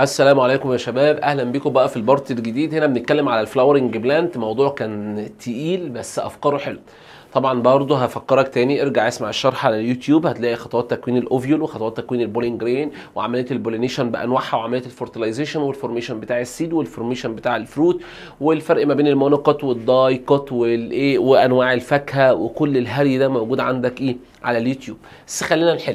السلام عليكم يا شباب اهلا بيكم بقى في البارت الجديد هنا بنتكلم على الفلاورنج بلانت موضوع كان تقيل بس افكاره حلو طبعا برضه هفكرك تاني ارجع اسمع الشرح على اليوتيوب هتلاقي خطوات تكوين الاوفيول وخطوات تكوين البولينج جرين وعمليه البولينيشن بانواعها وعمليه الفورتلايزيشن والفورميشن بتاع السيد والفورميشن بتاع الفروت والفرق ما بين المونوكوت والدايكوت والايه وانواع الفاكهه وكل الهري ده موجود عندك ايه على اليوتيوب بس خلينا نحل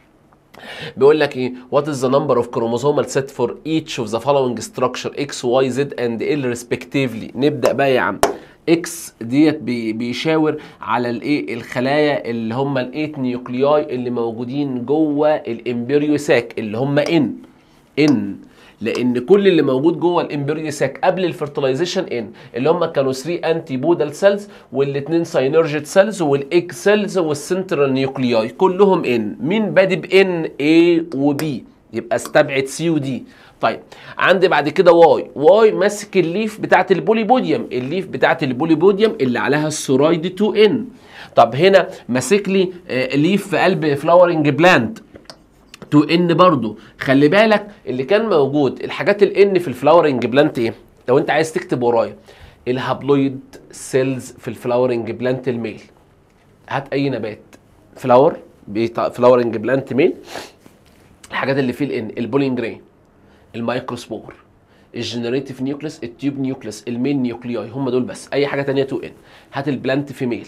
بيقول لك ايه what is the number of chromosomal set for each of the following structure x y z and l respectively نبدا بقى يا عم اكس ديت بي بيشاور على الايه الخلايا اللي هم الايت نيوكلياي اللي موجودين جوه الامبريو ساك اللي هم ان ان لان كل اللي موجود جوه الامبريو ساك قبل الفرتلايزيشن ان اللي هم كانوا 3 انتي بودال سيلز والاثنين ساينرجيت سيلز والايك سيلز والسنترال نيوكلياي كلهم ان مين بادي بان اي وبي يبقى استبعد سي ودي طيب عندي بعد كده واي واي ماسك الليف بتاعت البوليبوديوم الليف بتاعت البوليبوديوم اللي عليها السورايد 2 ان طب هنا ماسك لي آه ليف في قلب فلاورنج بلانت تو ان برضو خلي بالك اللي كان موجود الحاجات الان في الفلاورنج بلانت ايه لو انت عايز تكتب ورايا الهابلويد سيلز في الفلاورنج بلانت الميل هات اي نبات فلاور فلاورنج بلانت ميل الحاجات اللي فيه الان البولين جرين المايكروسبور الجنريتيف نيوكليس التيوب نيوكليس المين نيوكلياي هم دول بس اي حاجه تانية 2 ان هات البلانت فيميل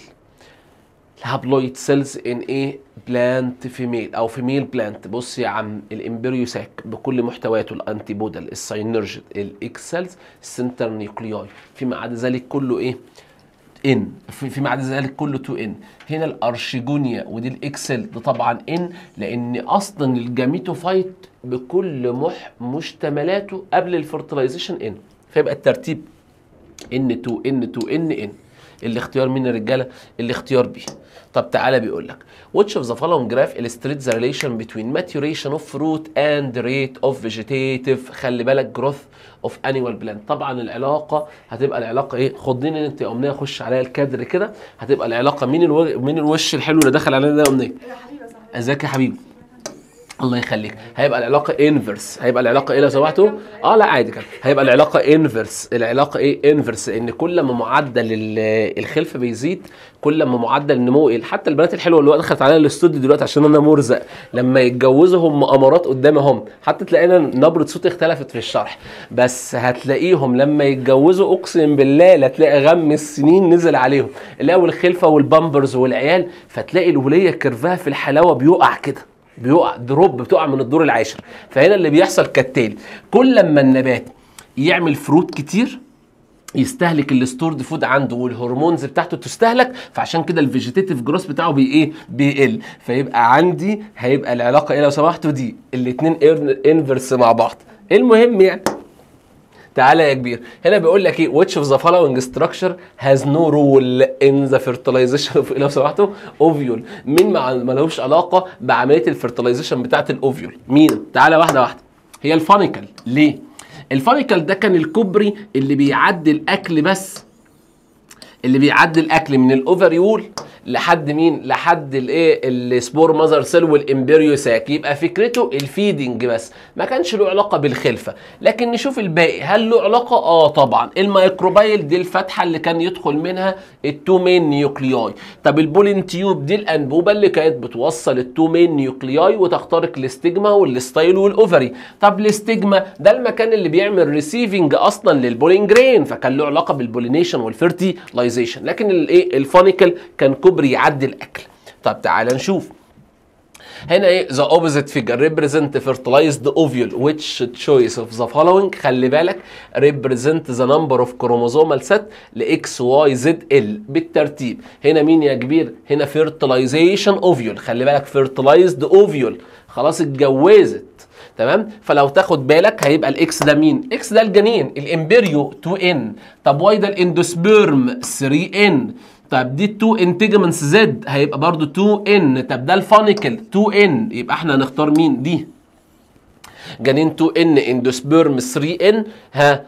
الهابلويد سيلز ان ايه بلانت فيميل او فيميل بلانت بص يا عم الامبريو ساك بكل محتوياته الانتي بودال الساينرجيت الاكس سيلز السنتر نيوكلياي فيما عدا ذلك كله ايه ان فيما عدا ذلك كله 2 ان هنا الارشيجونيا ودي الاكسل ده طبعا ان لان اصلا الجاميتوفايت بكل مح مشتملاته قبل الفرتلايزيشن ان فيبقى الترتيب ان 2 ان 2 ان ان الاختيار مين يا رجاله الاختيار بي طب تعالى بيقول لك which of the following graph illustrates the relation between maturation of fruit and rate of vegetative خلي بالك growth of annual plant طبعا العلاقه هتبقى العلاقه ايه خدني انت يا امنيه خش عليا الكادر كده هتبقى العلاقه مين الو... مين الوش الحلو اللي دخل علينا ده يا امنيه ازيك يا حبيبي الله يخليك هيبقى العلاقه انفرس هيبقى العلاقه ايه لو سمحتوا اه لا عادي كده هيبقى العلاقه انفرس العلاقه ايه انفرس ان كل ما معدل الخلف بيزيد كل ما معدل النمو يقل حتى البنات الحلوه اللي دخلت علينا الاستوديو دلوقتي عشان انا مرزق لما يتجوزوا هم امارات قدامهم حتى تلاقينا نبره صوتي اختلفت في الشرح بس هتلاقيهم لما يتجوزوا اقسم بالله لا تلاقي غم السنين نزل عليهم اللي هو الخلفه والبامبرز والعيال فتلاقي الوليه كيرفها في الحلاوه بيقع كده بيقع دروب بتقع من الدور العاشر فهنا اللي بيحصل كالتالي كل لما النبات يعمل فروت كتير يستهلك الستورد فود عنده والهرمونز بتاعته تستهلك فعشان كده الفيجيتيف جروس بتاعه بي ايه بيقل فيبقى عندي هيبقى العلاقه ايه لو سمحتوا دي الاثنين انفرس مع بعض المهم يعني تعالى يا كبير هنا بيقول لك ايه which of the following structure has no role in the fertilization of لو سمحتوا اوفيول مين ما لهوش علاقه بعمليه الفرتلايزيشن بتاعه الاوفيول مين تعالى واحده واحده هي الفانيكل ليه الفانيكل ده كان الكوبري اللي بيعدي الاكل بس اللي بيعدي الاكل من الاوفريول لحد مين لحد الايه السبور ماذر سيل والامبريو ساك يبقى فكرته الفيدنج بس ما كانش له علاقه بالخلفه لكن نشوف الباقي هل له علاقه اه طبعا الميكروبايل دي الفتحه اللي كان يدخل منها التو مين نيوكلياي طب البولين تيوب دي الانبوبه اللي كانت بتوصل التو مين نيوكلياي وتخترق الاستجما والستايل والاوفري طب الاستجما ده المكان اللي بيعمل ريسيفنج اصلا للبولين جرين فكان له علاقه بالبولينيشن والفيرتيلايزيشن لكن الايه الفانيكل كان كوبري يعدي الاكل طب تعال نشوف هنا ايه ذا اوبوزيت فيجر ريبريزنت فيرتلايزد اوفيول which choice of the following خلي بالك ريبريزنت ذا نمبر اوف كروموزومال سيت لاكس واي زد ال بالترتيب هنا مين يا كبير هنا فيرتلايزيشن اوفيول خلي بالك فيرتلايزد اوفيول خلاص اتجوزت تمام فلو تاخد بالك هيبقى الاكس ده مين اكس ده الجنين الامبريو 2 ان طب واي ده الاندوسبيرم 3 ان طب دي 2 انتجمنتس زد هيبقى برضو 2 ان طب ده الفانيكل 2 ان يبقى احنا هنختار مين دي جنين 2 ان اندوسبيرم 3 ان ها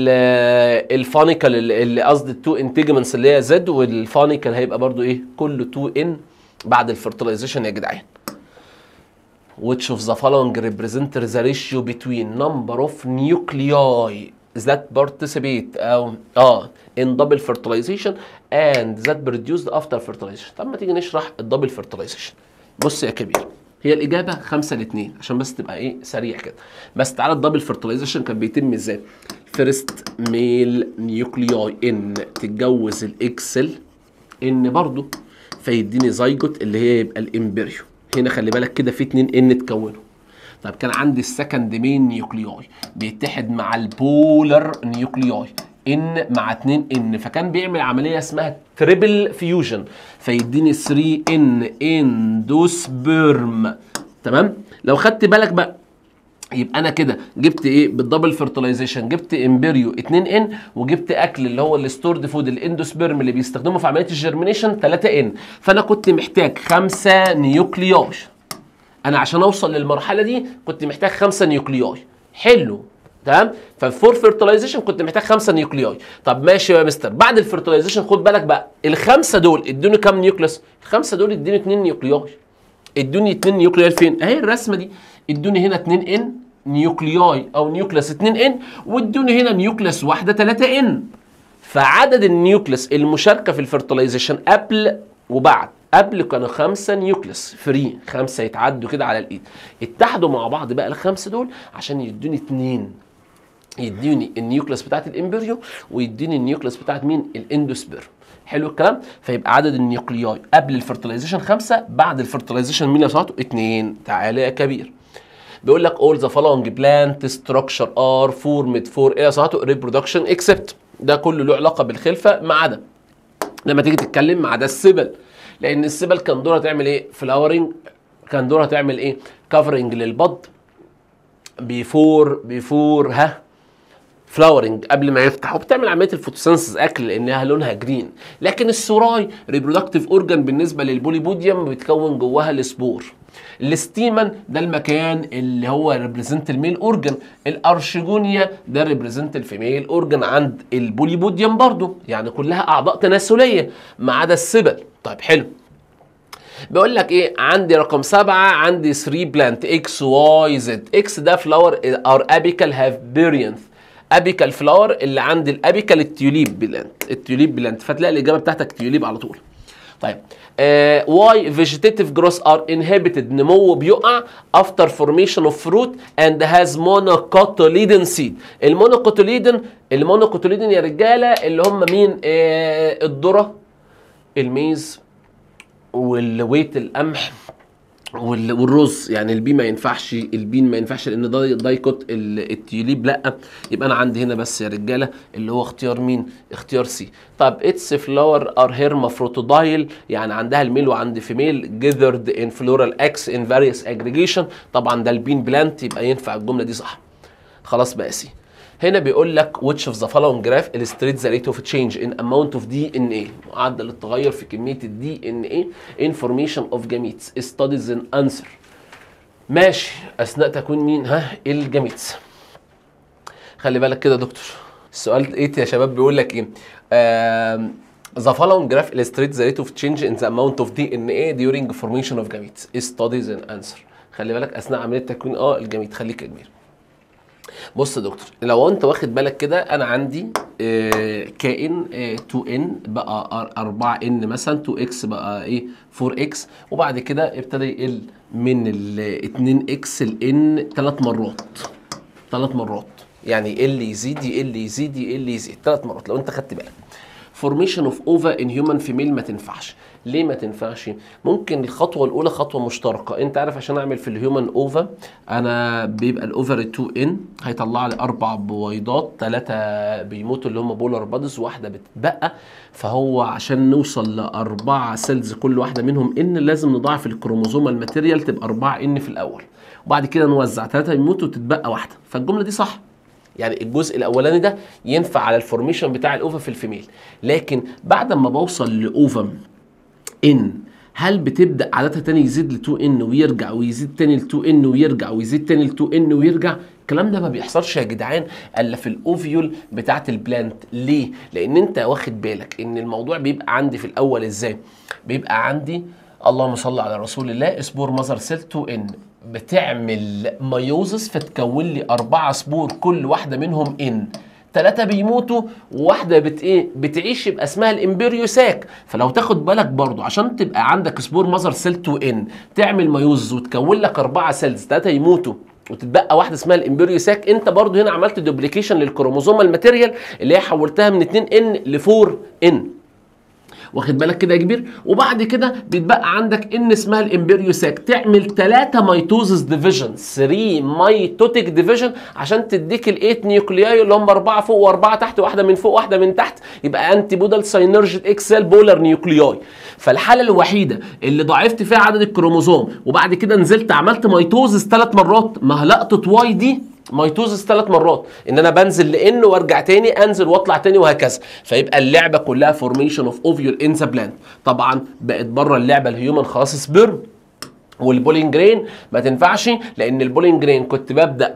الفانيكل اللي قصدي التو انتجمنتس اللي هي زد والفانيكل هيبقى برضو ايه كله 2 ان بعد الفرتلايزيشن يا جدعان which of the following represent the ratio between number of nuclei that participate أو اه in double fertilization and that produced after fertilization طب ما تيجي نشرح الدبل fertilization بص يا كبير هي الإجابة خمسة لاتنين عشان بس تبقى إيه سريع كده بس تعالى الدبل fertilization كان بيتم إزاي فيرست ميل نيوكلياي ان تتجوز الاكسل ان برضو فيديني زيجوت اللي هي يبقى الامبريو هنا خلي بالك كده في اتنين ان اتكونوا طب كان عندي السكند مين نيوكلياي بيتحد مع البولر نيوكلياي ان مع 2 ان فكان بيعمل عمليه اسمها تريبل فيوجن فيديني 3 ان اندوسبرم تمام لو خدت بالك بقى يبقى انا كده جبت ايه بالدبل فيرتلايزيشن جبت امبريو 2 ان وجبت اكل اللي هو الستورد فود الاندوسبرم اللي بيستخدمه في عمليه الجرمينيشن 3 ان فانا كنت محتاج 5 نيوكلياي انا عشان اوصل للمرحله دي كنت محتاج 5 نيوكلياي حلو تمام فالفور فيرتلايزيشن كنت محتاج 5 نيوكلياي طب ماشي يا مستر بعد الفيرتلايزيشن خد بالك بقى الخمسه دول ادوني كام نيوكليس الخمسه دول ادوني 2 نيوكلياي ادوني 2 نيوكلياي فين اهي الرسمه دي ادوني هنا 2 ان نيوكلياي او نيوكليس 2 ان وادوني هنا نيوكليس واحده 3 ان فعدد النيوكليس المشاركه في الفيرتلايزيشن قبل وبعد قبل كانوا خمسة نيوكليس فري خمسة يتعدوا كده على الايد اتحدوا مع بعض بقى الخمسة دول عشان يدوني اتنين يديني النيوكليس بتاعت الامبريو ويديني النيوكليس بتاعت مين الاندوسبيرم حلو الكلام فيبقى عدد النيوكلياي قبل الفرتلايزيشن خمسة بعد الفرتلايزيشن مين يا صاحبي اتنين تعالى يا كبير بيقول لك all the following plant structure are formed for ايه يا صاحبي reproduction except ده كله له علاقه بالخلفه ما عدا لما تيجي تتكلم ما عدا السبل لان السبل كان دورها تعمل ايه فلاورنج كان دورها تعمل ايه كفرنج للبض بيفور بيفور ها فلاورنج قبل ما يفتح وبتعمل عمليه الفوتوسينثيز اكل لانها لونها جرين لكن السراي ريبرودكتيف اورجان بالنسبه للبوليبوديوم بيتكون جواها السبور الاستيمن ده المكان اللي هو ريبريزنت الميل اورجان الارشيجونيا ده ريبريزنت الفيميل اورجان عند البوليبوديوم برضو يعني كلها اعضاء تناسليه ما عدا السبل طيب حلو بيقول لك ايه عندي رقم سبعة عندي 3 بلانت اكس واي زد اكس ده فلاور ار ابيكال هاف بيرينث ابيكال فلاور اللي عند الابيكال التيوليب بلانت التيوليب بلانت فتلاقي الاجابه بتاعتك تيوليب على طول طيب واي فيجيتيف جروس ار انهبيتد نمو بيقع افتر فورميشن اوف فروت اند هاز مونوكوتوليدن سيد المونوكوتوليدن المونوكوتوليدن يا رجاله اللي هم مين آه الذره الميز والويت القمح وال- والرز يعني البي ما ينفعش البين ما ينفعش لان ده دايكوت ال- التيوليب لا يبقى انا عندي هنا بس يا رجاله اللي هو اختيار مين اختيار سي طب اتس فلاور ار هيرمافروتودايل يعني عندها الميل وعند فيميل جذرد ان فلورال اكس ان فاريوس اجريجيشن طبعا ده البين بلانت يبقى ينفع الجمله دي صح خلاص بقى سي هنا بيقول لك which of the following graph illustrates the rate of change in amount of DNA معدل التغير في كمية ال DNA in formation of gametes studies in answer ماشي أثناء تكوين مين ها الجاميتس خلي بالك كده يا دكتور السؤال ايه يا شباب بيقول لك ايه آم، The following graph illustrates the rate of change in the amount of DNA during formation of gametes studies in answer خلي بالك أثناء عملية تكوين اه الجاميت خليك يا كبير بص يا دكتور لو انت واخد بالك كده انا عندي آه، كائن 2 ان بقى 4 ان مثلا 2 اكس بقى ايه 4 اكس وبعد كده ابتدى يقل من ال 2 اكس لان ثلاث مرات ثلاث مرات يعني يقل يزيد يقل يزيد يقل يزيد ثلاث مرات لو انت خدت بالك فورميشن اوف اوفا ان هيومن فيميل ما تنفعش ليه ما تنفعش ممكن الخطوه الاولى خطوه مشتركه انت عارف عشان اعمل في الهيومن اوفا انا بيبقى الاوفر 2 ان هيطلع لي اربع بويضات ثلاثه بيموتوا اللي هم بولار بادز واحده بتتبقى فهو عشان نوصل لاربعه سيلز كل واحده منهم ان لازم نضاعف الكروموزوم الماتيريال تبقى 4 ان في الاول وبعد كده نوزع ثلاثه يموتوا وتتبقى واحده فالجمله دي صح يعني الجزء الاولاني ده ينفع على الفورميشن بتاع الاوفا في الفيميل لكن بعد ما بوصل لاوفا ان هل بتبدا عادتها تاني يزيد ل 2 ان ويرجع ويزيد تاني ل 2 ان ويرجع ويزيد تاني ل 2 ان ويرجع الكلام ده ما بيحصلش يا جدعان الا في الاوفيول بتاعت البلانت ليه لان انت واخد بالك ان الموضوع بيبقى عندي في الاول ازاي بيبقى عندي اللهم صل على رسول الله سبور ماذر سيل 2 ان بتعمل ميوزس فتكون لي أربعة سبور كل واحدة منهم إن ثلاثة بيموتوا وواحدة بت ايه بتعيش يبقى اسمها الامبريو ساك فلو تاخد بالك برضو عشان تبقى عندك سبور ماذر سيل 2 ان تعمل ميوزس وتكون لك أربعة سيلز ثلاثة يموتوا وتتبقى واحده اسمها الامبريو ساك انت برضو هنا عملت دوبليكيشن للكروموزوم الماتيريال اللي هي حولتها من 2 ان ل 4 ان واخد بالك كده يا كبير وبعد كده بيتبقى عندك ان اسمها الامبريو ساك تعمل 3 ميتوزس ديفيجن 3 ميتوتيك ديفيجن عشان تديك الايت نيوكلياي اللي هم اربعه فوق واربعه تحت واحده من فوق واحده من تحت يبقى انتي بودال ساينرجيت اكسل بولر نيوكلياي فالحاله الوحيده اللي ضاعفت فيها عدد الكروموزوم وبعد كده نزلت عملت ميتوزس ثلاث مرات ما لقطه واي دي ميتوزس ثلاث مرات ان انا بنزل لان وارجع تاني انزل واطلع تاني وهكذا فيبقى اللعبه كلها فورميشن اوف اوفيول ان ذا بلانت طبعا بقت بره اللعبه الهيومن خلاص سبيرم والبولينج جرين ما تنفعش لان البولينج جرين كنت ببدا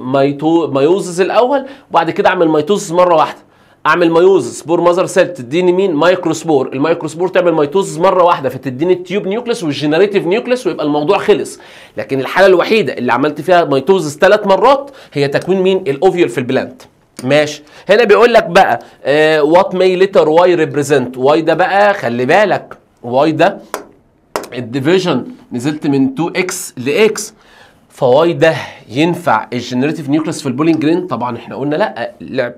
بميوزس الاول وبعد كده اعمل ميتوزس مره واحده اعمل ميوزس سبور ماذر سيل تديني مين مايكرو سبور المايكرو سبور تعمل ميتوزس مره واحده فتديني التيوب نيوكليس والجنريتيف نيوكليس ويبقى الموضوع خلص لكن الحاله الوحيده اللي عملت فيها ميتوزس ثلاث مرات هي تكوين مين الاوفيول في البلانت ماشي هنا بيقول لك بقى وات ماي ليتر واي ريبريزنت واي ده بقى خلي بالك واي ده الديفيجن نزلت من 2 اكس لاكس فواي ده ينفع الجنريتيف نيوكليس في البولينج جرين طبعا احنا قلنا لا لعب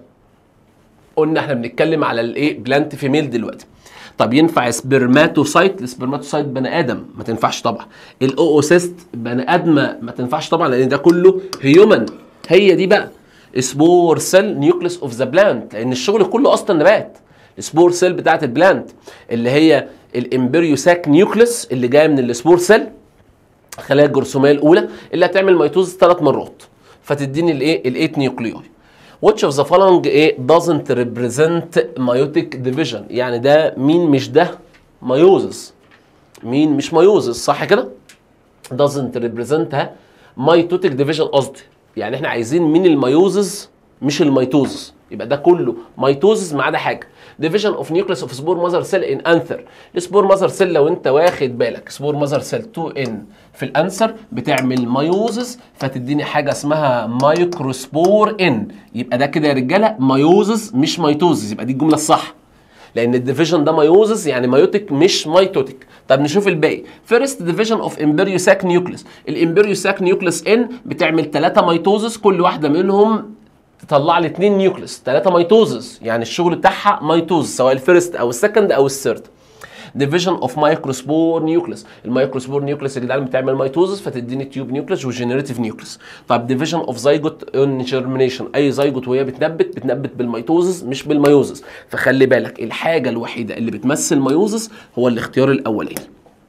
قلنا احنا بنتكلم على الايه بلانت فيميل دلوقتي طب ينفع سبرماتوسايت السبرماتوسايت بني ادم ما تنفعش طبعا الاوسيست بني ادمه ما تنفعش طبعا لان ده كله هيومن هي دي بقى سبور سيل نيوكليس اوف ذا بلانت لان الشغل كله اصلا نبات السبور سيل بتاعت البلانت اللي هي الامبريو ساك نيوكليس اللي جايه من السبور سيل الخلايا الجرثوميه الاولى اللي هتعمل ميتوز ثلاث مرات فتديني الايه الايت نيوكليوي which of the following ايه doesn't represent meiotic division يعني ده مين مش ده مايوزس مين مش مايوزس صح كده doesn't represent ها mitotic division قصدي يعني احنا عايزين مين المايوزس مش الميتوزس يبقى ده كله ميتوزس ما عدا حاجه division of nucleus of spore mother cell in anther السبور ماذر سيل لو انت واخد بالك سبور ماذر سيل 2 ان في الانسر بتعمل مايوزس فتديني حاجه اسمها مايكروسبور ان يبقى ده كده يا رجاله مايوزس مش ميتوزس يبقى دي الجمله الصح لان الديفيجن ده مايوزس يعني مايوتيك مش ميتوتيك طب نشوف الباقي فيرست ديفيجن اوف امبريوساك نيوكليس الامبريوساك نيوكليس ان بتعمل 3 ميتوزس كل واحده منهم تطلع لي 2 نيوكليس 3 ميتوزس يعني الشغل بتاعها ميتوز سواء الفيرست او السكند او الثيرد ديفيجن اوف مايكروسبور نيوكليس المايكروسبور نيوكليس يا جدعان بتعمل ميتوزس فتديني تيوب نيوكليس وجنريتيف نيوكليس طب ديفيجن اوف زيجوت اون جيرمينيشن اي زيجوت وهي بتنبت بتنبت بالميتوزس مش بالميوزس فخلي بالك الحاجه الوحيده اللي بتمثل ميوزس هو الاختيار الاولاني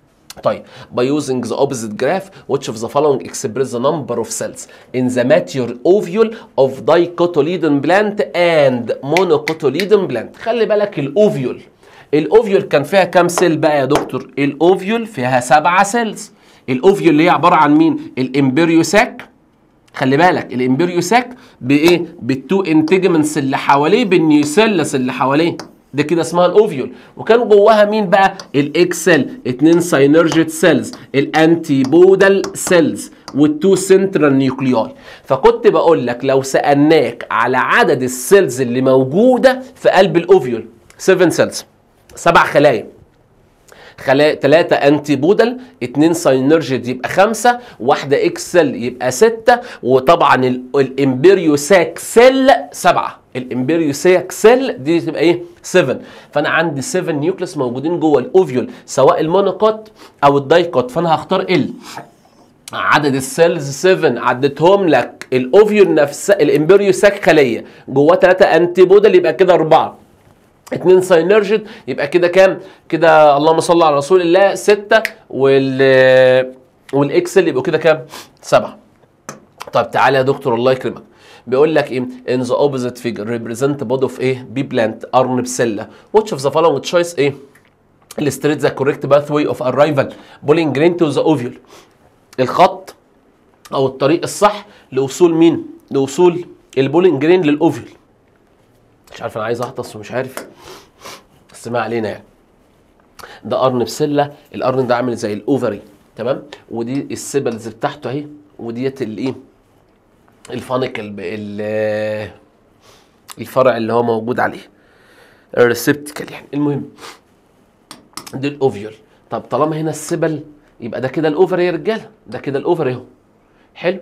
طيب by using the opposite graph which of the following express the number of cells in the mature ovule of dicotyledon plant and monocotyledon plant خلي بالك الاوفيول الاوفيول كان فيها كام سيل بقى يا دكتور الاوفيول فيها سبعة سيلز الاوفيول اللي هي عباره عن مين الامبريوساك خلي بالك الامبريوساك بايه بالتو انتجمنتس اللي حواليه بالنيوسيلس اللي حواليه ده كده اسمها الاوفيول وكان جواها مين بقى الاكسل اتنين ساينرجيت سيلز الانتي بودال سيلز والتو سنترال نيوكلياي فكنت بقول لك لو سالناك على عدد السيلز اللي موجوده في قلب الاوفيول 7 سيلز سبع خلايا خلايا ثلاثة انتي بودل اتنين ساينرجيت يبقى خمسة واحدة اكسل يبقى ستة وطبعا الامبريو ساك سيل سبعة الامبريو ساك سيل دي تبقى ايه 7 فانا عندي 7 نيوكليس موجودين جوه الاوفيول سواء المونوكوت او الدايكوت فانا هختار ال عدد السيلز 7 عدتهم لك الاوفيول نفسها الامبريو ساك خليه جواه 3 انتي بودل يبقى كده 4 اتنين ساينرجيت يبقى كده كام؟ كده اللهم صل على رسول الله ستة وال والاكسل يبقوا كده كام؟ سبعة. طب تعالى يا دكتور الله يكرمك. بيقول لك ايه؟ in the opposite figure represent body of ايه؟ بي بلانت ارنب سلة. which of the following choice ايه؟ illustrate the correct pathway of arrival bowling green to the ovule. الخط او الطريق الصح لوصول مين؟ لوصول البولينج جرين للاوفيول. مش عارف انا عايز اغطس ومش عارف بس ما علينا يعني ده قرن بسله القرن ده عامل زي الاوفري تمام ودي السيبلز بتاعته اهي وديت الايه الفانيكل ال- الفرع اللي هو موجود عليه الريسبتكل يعني المهم دي الاوفيول طب طالما هنا السبل يبقى ده كده الاوفر يا رجاله ده كده الاوفر اهو حلو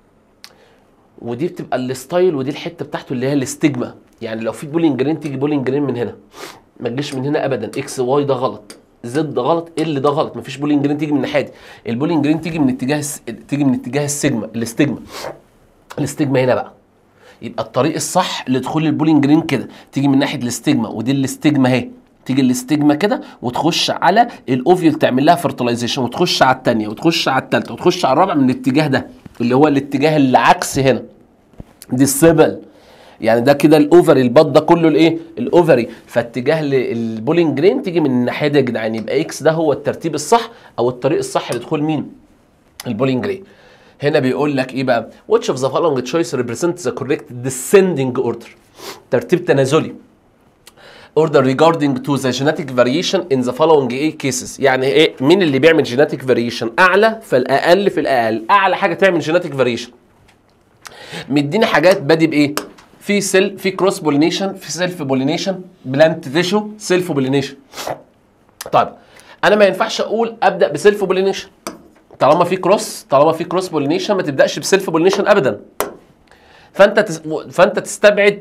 ودي بتبقى الستايل ودي الحته بتاعته اللي هي الاستجما يعني لو في بولينج جرين تيجي بولينج جرين من هنا ما تجيش من هنا ابدا اكس واي ده غلط زد ده غلط ال ده غلط مفيش بولينج جرين تيجي من الناحيه دي البولينج جرين تيجي من اتجاه الس... تيجي من اتجاه السيجما الاستجما الاستجما هنا بقى يبقى الطريق الصح لدخول البولينج جرين كده تيجي من ناحيه الاستجما ودي الاستجما اهي تيجي الاستجما كده وتخش على الاوفيل تعمل لها فرتلايزيشن وتخش على الثانيه وتخش على الثالثه وتخش على الرابعه من الاتجاه ده اللي هو الاتجاه اللي عكس هنا دي السبل يعني ده كده الاوفري البط ده كله الايه الاوفري فاتجاه البولينج جرين تيجي من الناحيه دي يا جدعان يبقى اكس ده هو الترتيب الصح او الطريق الصح لدخول مين البولينج جرين هنا بيقول لك ايه بقى which of the following choice represents the correct descending order ترتيب تنازلي order regarding to the genetic variation in the following ايه cases يعني ايه مين اللي بيعمل genetic variation اعلى فالاقل في الاقل اعلى حاجه تعمل genetic variation مديني حاجات بادي بايه في سيل في كروس بولينيشن في سيلف بولينيشن بلانت تيشو سيلف بولينيشن طيب انا ما ينفعش اقول ابدا بسيلف بولينيشن طالما في كروس طالما في كروس بولينيشن ما تبداش بسيلف بولينيشن ابدا فانت تس... فانت تستبعد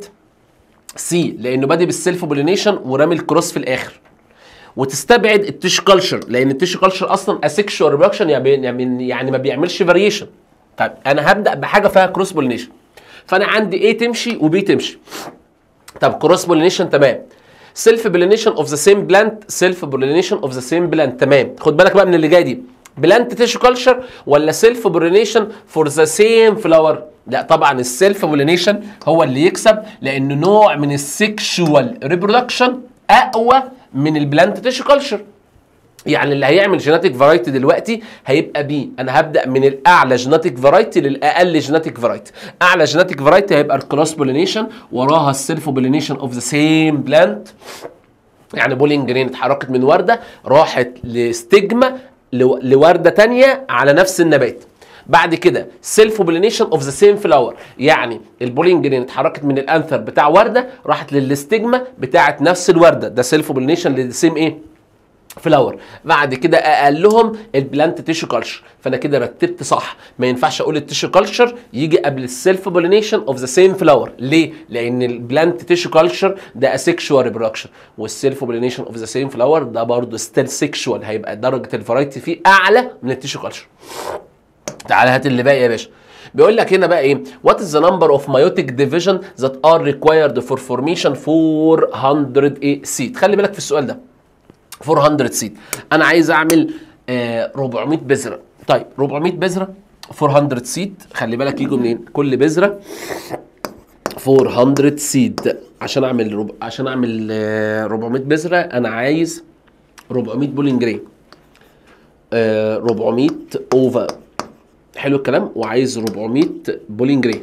سي لانه بادئ بالسيلف بولينيشن ورامي الكروس في الاخر وتستبعد التيشو كلتشر لان التيشو كلتشر اصلا اسيكشوال ريبرودكشن يعني يعني يعني ما بيعملش فاريشن طيب انا هبدا بحاجه فيها كروس بولينيشن فانا عندي ايه تمشي وبي تمشي طب كروس بولينيشن تمام سيلف بولينيشن اوف ذا سيم بلانت سيلف بولينيشن اوف ذا سيم بلانت تمام خد بالك بقى من اللي جاي دي بلانت تيشو كلتشر ولا سيلف بولينيشن فور ذا سيم فلاور لا طبعا السيلف بولينيشن هو اللي يكسب لانه نوع من السكشوال ريبرودكشن اقوى من البلانت تيشو كلتشر يعني اللي هيعمل جيناتيك فرايتي دلوقتي هيبقى بي انا هبدا من الاعلى جيناتيك فرايتي للاقل جيناتيك فرايتي اعلى جيناتيك فرايتي هيبقى الكروس بولينيشن وراها السيلف بولينيشن اوف ذا سيم بلانت يعني بولينج جرين اتحركت من ورده راحت لستجما لو- لورده تانية على نفس النبات بعد كده سيلف بولينيشن اوف ذا سيم فلاور يعني البولينج جرين اتحركت من الانثر بتاع ورده راحت للاستجما بتاعت نفس الورده ده سيلف بولينيشن للسيم ايه فلاور بعد كده اقلهم البلانت تيشو كلتشر فانا كده رتبت صح ما ينفعش اقول التيشو كلتشر يجي قبل السيلف بولينيشن اوف ذا سيم فلاور ليه لان البلانت تيشو كلتشر ده اسيكشوال ريبرودكشن والسيلف بولينيشن اوف ذا سيم فلاور ده برضه ستيل سيكشوال هيبقى درجه الفرايتي فيه اعلى من التيشو كلتشر تعالى هات اللي باقي يا باشا بيقول لك هنا بقى ايه وات از ذا نمبر اوف مايوتيك ديفيجن ذات ار ريكوايرد فور فورميشن 400 ايه سيد خلي بالك في السؤال ده 400 سيد انا عايز اعمل آه 400 بذره طيب 400 بذره 400 سيد خلي بالك يجوا منين كل بذره 400 سيد عشان اعمل رب... عشان اعمل آه 400 بذره انا عايز 400 بولينج جري آه 400 اوفا حلو الكلام وعايز 400 بولين جري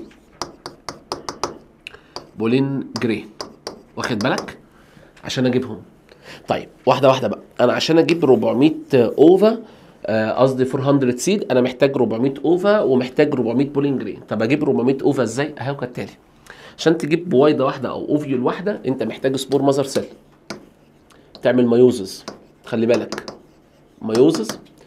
بولين جري واخد بالك عشان اجيبهم طيب واحده واحده بقى انا عشان اجيب 400 اوفا آه، قصدي 400 سيد انا محتاج 400 اوفا ومحتاج 400 بولين جري طب اجيب 400 اوفا ازاي اهو كالتالي عشان تجيب بويضه واحده او اوفيول واحده انت محتاج سبور ماذر سيل تعمل مايوزز خلي بالك مايوزز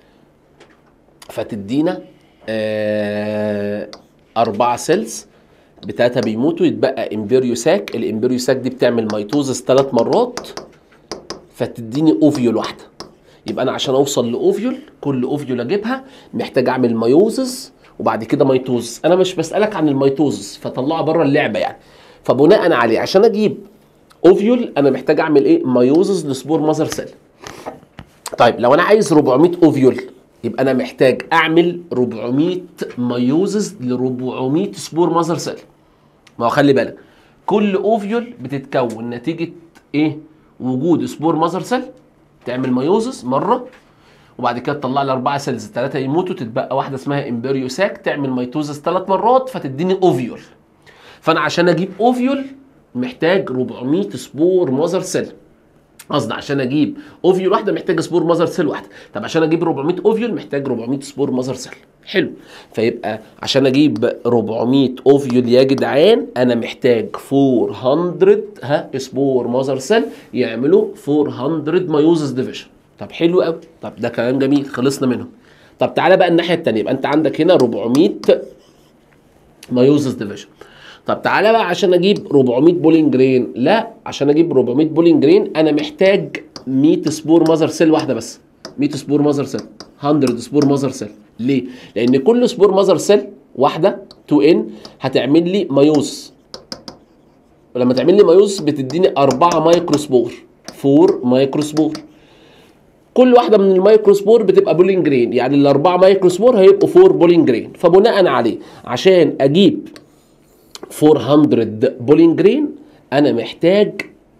فتدينا آه أربعة سيلز بتلاتة بيموتوا يتبقى امبريو ساك الامبريو ساك دي بتعمل ميتوزس ثلاث مرات فتديني اوفيول واحدة يبقى انا عشان اوصل لاوفيول كل اوفيول اجيبها محتاج اعمل مايوزس وبعد كده ميتوزس انا مش بسالك عن الميتوزس فطلعها بره اللعبه يعني فبناء عليه عشان اجيب اوفيول انا محتاج اعمل ايه مايوزس لسبور ماذر سيل طيب لو انا عايز 400 اوفيول يبقى انا محتاج اعمل 400 مايوزز ل 400 سبور ماذر سيل ما هو خلي بالك كل اوفيول بتتكون نتيجه ايه وجود سبور ماذر سيل تعمل مايوزز مره وبعد كده تطلع لي اربعه سيلز ثلاثه يموتوا تتبقى واحده اسمها امبريو ساك تعمل ميتوزس ثلاث مرات فتديني اوفيول فانا عشان اجيب اوفيول محتاج 400 سبور ماذر سيل قصدي عشان اجيب اوفيول واحده محتاج سبور ماذر سيل واحده طب عشان اجيب 400 اوفيول محتاج 400 سبور ماذر سيل حلو فيبقى عشان اجيب 400 اوفيول يا جدعان انا محتاج 400 ها سبور ماذر سيل يعملوا 400 مايوزس ديفيجن طب حلو قوي طب ده كلام جميل خلصنا منهم طب تعالى بقى الناحيه الثانيه يبقى انت عندك هنا 400 مايوزس ديفيجن طب تعالى بقى عشان اجيب 400 بولينج جرين لا عشان اجيب 400 بولينج جرين انا محتاج 100 سبور ماذر سيل واحده بس 100 سبور ماذر سيل 100 سبور ماذر سيل ليه لان كل سبور ماذر سيل واحده 2 ان هتعمل لي مايوز ولما تعمل لي مايوز بتديني 4 مايكرو سبور 4 مايكرو سبور كل واحده من المايكرو سبور بتبقى بولينج جرين يعني الاربعه مايكرو سبور هيبقوا 4 بولينج جرين فبناء عليه عشان اجيب 400 بولينج جرين انا محتاج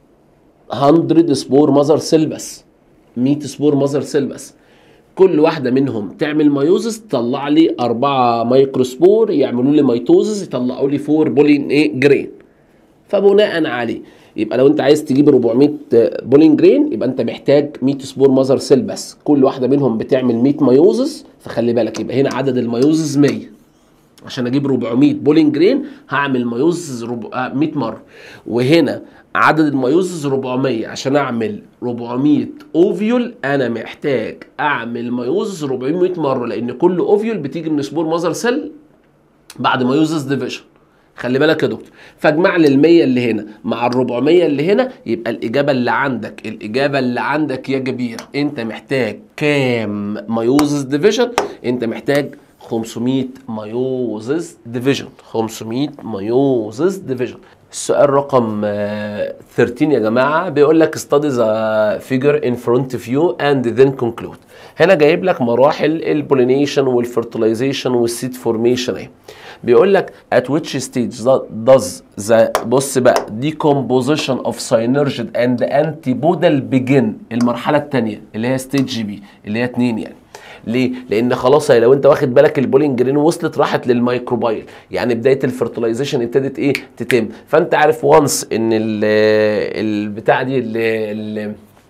100 سبور ماذر سيل بس 100 سبور ماذر سيل بس كل واحده منهم تعمل مايوزس تطلع لي 4 مايكرو سبور يعملوا لي ميتوزس يطلعوا لي 4 بولين ايه جرين فبناء عليه يبقى لو انت عايز تجيب 400 بولين جرين يبقى انت محتاج 100 سبور ماذر سيل بس كل واحده منهم بتعمل 100 مايوزس فخلي بالك يبقى هنا عدد المايوزس 100 عشان اجيب 400 بولينج جرين هعمل مايوز 100 مره وهنا عدد المايوزز 400 عشان اعمل 400 اوفيول انا محتاج اعمل مايوزز 400 مره لان كل اوفيول بتيجي من سبور ماذر سيل بعد مايوزز ديفيجن خلي بالك يا دكتور فاجمع لي ال 100 اللي هنا مع ال 400 اللي هنا يبقى الاجابه اللي عندك الاجابه اللي عندك يا جبير انت محتاج كام مايوزز ديفيجن انت محتاج 500 مايوزز ديفيجن 500 مايوزز ديفيجن السؤال رقم 13 يا جماعه بيقول لك study the figure in front of you and then conclude هنا جايب لك مراحل البولينيشن والفرتلايزيشن والسيد فورميشن اهي بيقول لك at which stage does the بص بقى decomposition of synergid and antibodal begin المرحله الثانيه اللي هي ستيج بي اللي هي 2 يعني ليه؟ لان خلاص لو انت واخد بالك البولينج جرين وصلت راحت للميكروبايل يعني بدايه الفرتلايزيشن ابتدت ايه تتم فانت عارف وانس ان البتاع دي ال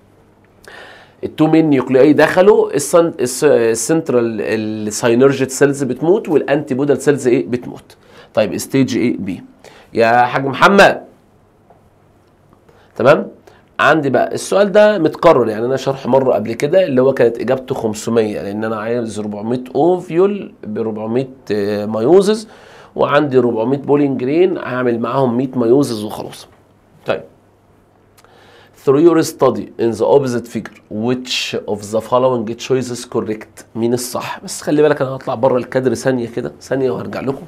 التو مين نيوكلياي دخلوا السنترال الساينرجيت سيلز بتموت والانتي بودال سيلز ايه بتموت طيب ستيج ايه بي يا حاج محمد تمام عندي بقى السؤال ده متكرر يعني انا شرح مره قبل كده اللي هو كانت اجابته 500 لان انا عايز 400 اوفيول ب 400 مايوزز وعندي 400 بولينج جرين هعمل معاهم 100 مايوزز وخلاص طيب through your study in the opposite figure which of the following choices correct مين الصح بس خلي بالك انا هطلع بره الكادر ثانيه كده ثانيه وهرجع لكم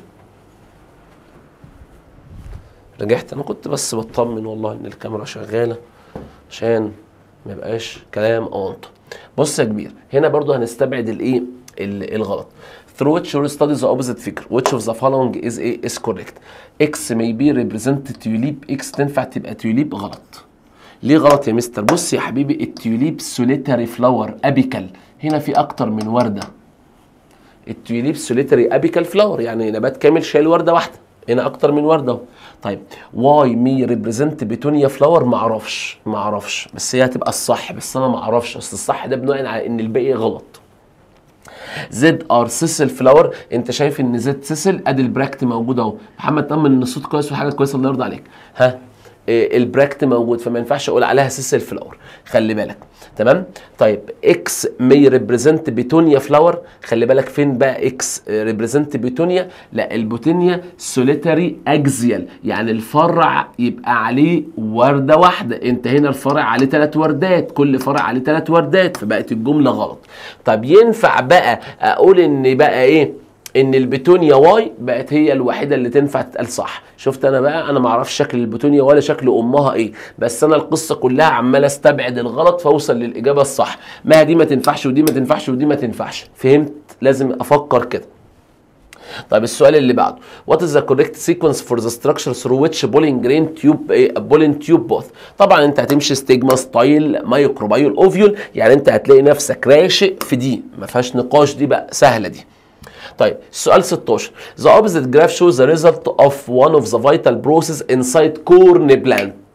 رجعت انا كنت بس بطمن والله ان الكاميرا شغاله عشان ما يبقاش كلام اونطه بص يا كبير هنا برضو هنستبعد الايه الغلط through which your study the opposite figure which of the following is a is correct x may be represented tulip x تنفع تبقى tulip غلط ليه غلط يا مستر بص يا حبيبي التيوليب سوليتاري فلاور ابيكال هنا في اكتر من ورده التيوليب سوليتاري ابيكال فلاور يعني نبات كامل شايل ورده واحده هنا اكتر من ورده اهو طيب واي مي ريبريزنت بيتونيا فلاور ما اعرفش ما اعرفش بس هي هتبقى الصح بس انا ما اعرفش اصل الصح ده بناء على ان الباقي غلط زد ار سيسل فلاور انت شايف ان زد سيسل ادي البراكت موجود اهو محمد طمن ان الصوت كويس وحاجه كويسه الله يرضى عليك ها البراكت موجود فما ينفعش اقول عليها سيسل فلاور خلي بالك تمام طيب اكس مي ريبريزنت بيتونيا فلاور خلي بالك فين بقى اكس ريبريزنت بيتونيا لا البوتينيا سوليتاري اكزيال يعني الفرع يبقى عليه ورده واحده انت هنا الفرع عليه ثلاث وردات كل فرع عليه ثلاث وردات فبقت الجمله غلط طب ينفع بقى اقول ان بقى ايه ان البتونيا واي بقت هي الوحيده اللي تنفع تتقال صح شفت انا بقى انا ما اعرفش شكل البتونيا ولا شكل امها ايه بس انا القصه كلها عمال استبعد الغلط فاوصل للاجابه الصح ما دي ما تنفعش ودي ما تنفعش ودي ما تنفعش فهمت لازم افكر كده طيب السؤال اللي بعده what is the correct sequence for the structure through which pollen grain tube pollen tube both طبعا انت هتمشي ستيجما ستايل مايكروبايول اوفيول يعني انت هتلاقي نفسك راشق في دي ما فيهاش نقاش دي بقى سهله دي طيب السؤال 16 The opposite graph shows the result of one of the vital process inside corn plant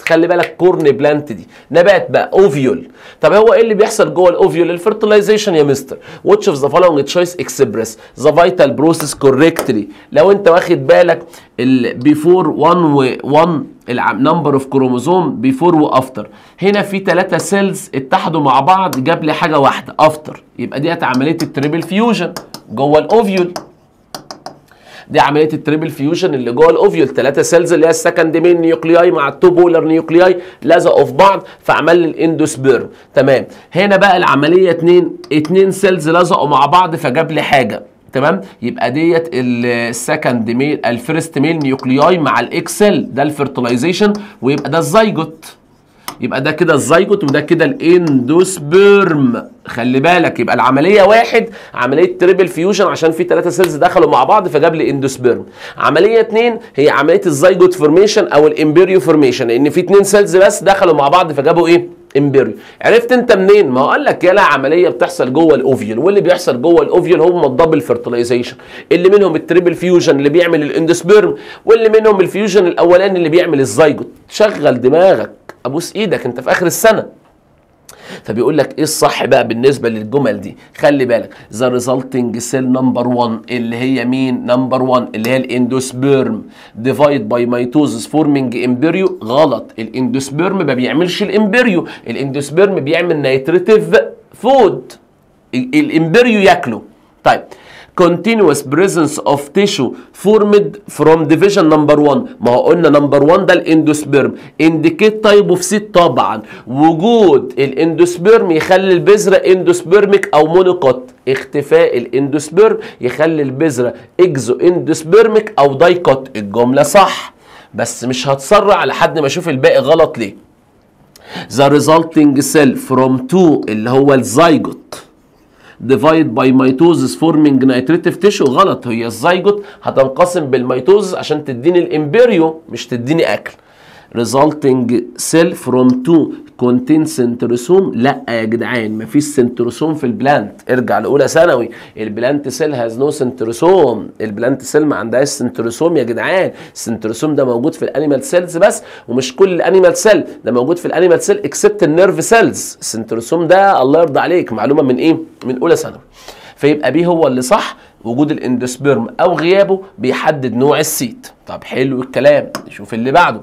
خلي بالك كورن بلانت دي نبات بقى اوفيول طب هو ايه اللي بيحصل جوه الاوفيول الفرتلايزيشن يا مستر واتش اوف ذا فولوينج تشويس اكسبريس ذا فيتال بروسيس كوريكتلي لو انت واخد بالك بيفور 1 و 1 النمبر اوف كروموزوم بيفور وافتر هنا في ثلاثة سيلز اتحدوا مع بعض جاب لي حاجه واحده افتر يبقى ديت عمليه التريبل فيوجن جوه الاوفيول دي عمليه التريبل فيوجن اللي جوه الاوفيول ثلاثه سيلز اللي هي السكند مين نيوكلياي مع التو بولر نيوكلياي لزقوا في بعض فعمل لي الاندوسبيرم تمام هنا بقى العمليه اتنين اتنين سيلز لزقوا مع بعض فجاب لي حاجه تمام يبقى ديت السكند ميل الفيرست ميل نيوكلياي مع الاكسل ده الفيرتلايزيشن ويبقى ده الزيجوت يبقى ده كده الزيجوت وده كده الاندوسبيرم خلي بالك يبقى العمليه واحد عمليه تريبل فيوجن عشان في ثلاثه سيلز دخلوا مع بعض فجاب لي اندوسبيرم عمليه اثنين هي عمليه الزيجوت فورميشن او الامبريو فورميشن لان في اثنين سيلز بس دخلوا مع بعض فجابوا ايه امبريو عرفت انت منين ما هو قال لك يلا عمليه بتحصل جوه الاوفيول واللي بيحصل جوه الاوفيول هم الدبل فيرتلايزيشن اللي منهم التريبل فيوجن اللي بيعمل الاندوسبيرم واللي منهم الفيوجن الاولاني اللي بيعمل الزيجوت شغل دماغك ابوس ايدك انت في اخر السنه فبيقول لك ايه الصح بقى بالنسبه للجمل دي خلي بالك ذا ريزلتنج سيل نمبر 1 اللي هي مين نمبر 1 اللي هي الاندوسبيرم ديفايد باي ميتوزس فورمينج امبريو غلط الاندوسبيرم ما بيعملش الامبريو الاندوسبيرم بيعمل نيتريتيف فود الامبريو ياكله طيب continuous presence of tissue formed from division number 1 ما هو قلنا نمبر 1 ده الاندوسبيرم indicate type of seed طبعا وجود الاندوسبيرم يخلي البذره اندوسبيرميك او مونوكوت اختفاء الاندوسبيرم يخلي البذره اكزو اندوسبيرميك او دايكوت الجمله صح بس مش هتسرع لحد ما اشوف الباقي غلط ليه the resulting cell from 2 اللي هو الزيجوت ديفايد باي ميتوزس فورمينج نيتريتيف تيشو غلط هي الزيجوت هتنقسم بالميتوزس عشان تديني الامبريو مش تديني اكل resulting cell from 2 contain سنتروسوم لا يا جدعان مفيش سنتروسوم في البلانت ارجع لاولى ثانوي البلانت سيل هاز نو سنتروسوم البلانت سيل ما عندهاش سنتروسوم يا جدعان السنتروسوم ده موجود في الانيمال سيلز بس ومش كل الانيمال سيل ده موجود في الانيمال سيل اكسبت النيرف سيلز السنتروسوم ده الله يرضى عليك معلومه من ايه من اولى ثانوي فيبقى بيه هو اللي صح وجود الاندوسبيرم او غيابه بيحدد نوع السيت طب حلو الكلام نشوف اللي بعده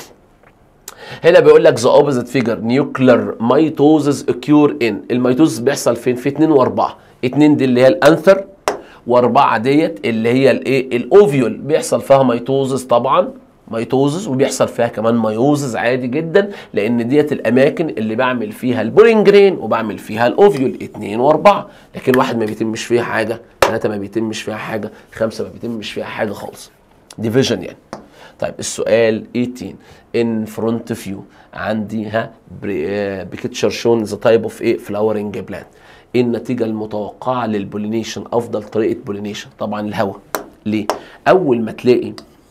هنا بيقول لك ذا اوبوزيت فيجر نيوكلير ميتوزز اكيور ان الميتوزز بيحصل فين في 2 و4 2 دي اللي هي الانثر و4 ديت اللي هي الايه الاوفيول بيحصل فيها ميتوزز طبعا ميتوزز وبيحصل فيها كمان ميوزز عادي جدا لان ديت الاماكن اللي بعمل فيها البولينجرين وبعمل فيها الاوفيول 2 و4 لكن واحد ما بيتمش فيها حاجه ثلاثه ما بيتمش فيها حاجه خمسه ما بيتمش فيها حاجه خالص ديفيجن يعني طيب السؤال 18 ان فرونت فيو عندي ها بيكتشر شون ذا تايب اوف ايه فلاورنج بلانت ايه النتيجه المتوقعه للبولينيشن افضل طريقه بولينيشن طبعا الهواء ليه اول ما تلاقي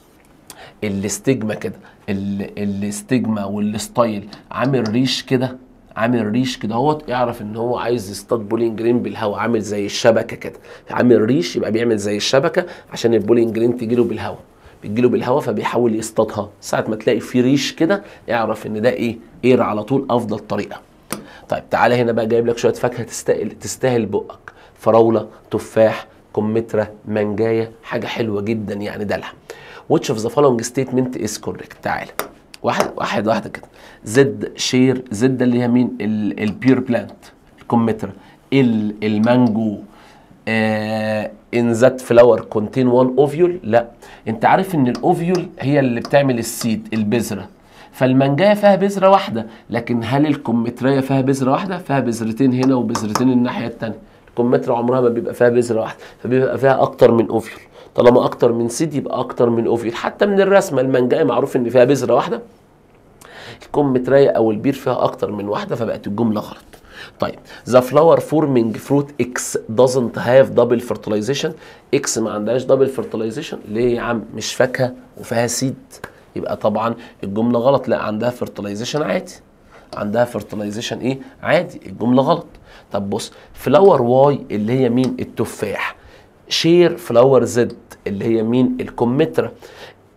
الاستجما كده الاستجما والستايل عامل ريش كده عامل ريش كده اهوت اعرف ان هو عايز يصطاد بولينج جرين بالهواء عامل زي الشبكه كده عامل ريش يبقى بيعمل زي الشبكه عشان البولينج جرين تجي له بالهواء بتجيله بالهواء فبيحاول يصطادها ساعه ما تلاقي في ريش كده اعرف ان ده ايه اير على طول افضل طريقه طيب تعالى هنا بقى جايب لك شويه فاكهه تستاهل تستاهل بقك فراوله تفاح كمثرى منجايه حاجه حلوه جدا يعني دلع which of the following statement is correct تعالى واحد واحد واحده كده زد شير زد اللي هي مين البير بلانت الكمثرى المانجو ان ذات فلاور كونتين وان اوفيول لا انت عارف ان الاوفيول هي اللي بتعمل السيد البذره فالمانجايه فيها بذره واحده لكن هل الكمثريه فيها بذره واحده فيها بذرتين هنا وبذرتين الناحيه الثانيه الكمثرى عمرها ما بيبقى فيها بذره واحده فبيبقى فيها اكتر من اوفيول طالما اكتر من سيد يبقى اكتر من اوفيول حتى من الرسمه المانجايه معروف ان فيها بذره واحده الكمثريه او البير فيها اكتر من واحده فبقت الجمله غلط طيب the flower forming fruit X doesn't have double fertilization X ما عندهاش double fertilization ليه يا عم مش فاكهه وفيها سيد يبقى طبعا الجمله غلط لا عندها fertilization عادي عندها fertilization ايه عادي الجمله غلط طب بص فلاور واي اللي هي مين التفاح شير فلاور زد اللي هي مين الكمثرى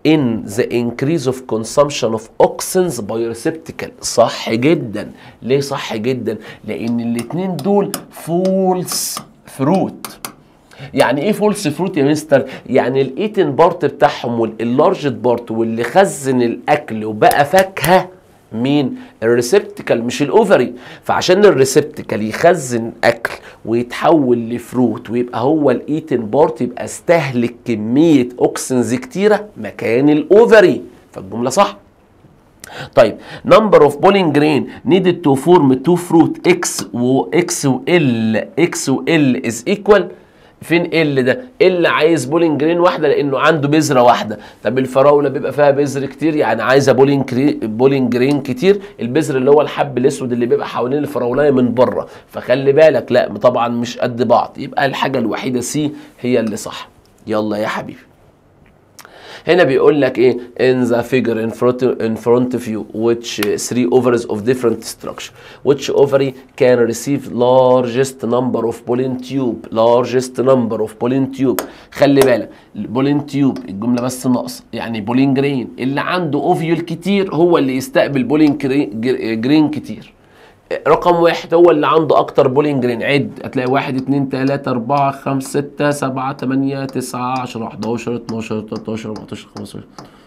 in the increase of consumption of auxins by receptacle صح جدا ليه صح جدا لان الاتنين دول فولس فروت يعني ايه فولس فروت يا مستر يعني الايتن بارت بتاعهم واللارج بارت واللي خزن الاكل وبقى فاكهه مين الريسبتكل مش الاوفري فعشان الريسبتكل يخزن اكل ويتحول لفروت ويبقى هو الايتن بارت يبقى استهلك كميه اوكسنز كتيره مكان الاوفري فالجمله صح طيب number of pollen grain needed to form two fruit x و x و l x و l is equal فين ال ده؟ ال عايز بولين جرين واحده لانه عنده بذره واحده، طب الفراوله بيبقى فيها بذر كتير يعني عايزه بولين كري... بولين جرين كتير، البذر اللي هو الحب الاسود اللي بيبقى حوالين الفراولايه من بره، فخلي بالك لا طبعا مش قد بعض، يبقى الحاجه الوحيده سي هي اللي صح. يلا يا حبيبي. هنا بيقول لك ايه in the figure in front in front of you which three ovaries of different structure which ovary can receive largest number of pollen tube largest number of pollen tube خلي بالك البولين تيوب الجمله بس ناقصه يعني بولين جرين اللي عنده اوفيول كتير هو اللي يستقبل بولين جرين كتير رقم واحد هو اللي عنده اكتر بولينج جرين عد هتلاقي واحد اتنين تلاتة اربعة خمسة ستة سبعة تمانية تسعة عشرة حداشر اتناشر تلاتاشر اربعتاشر خمستاشر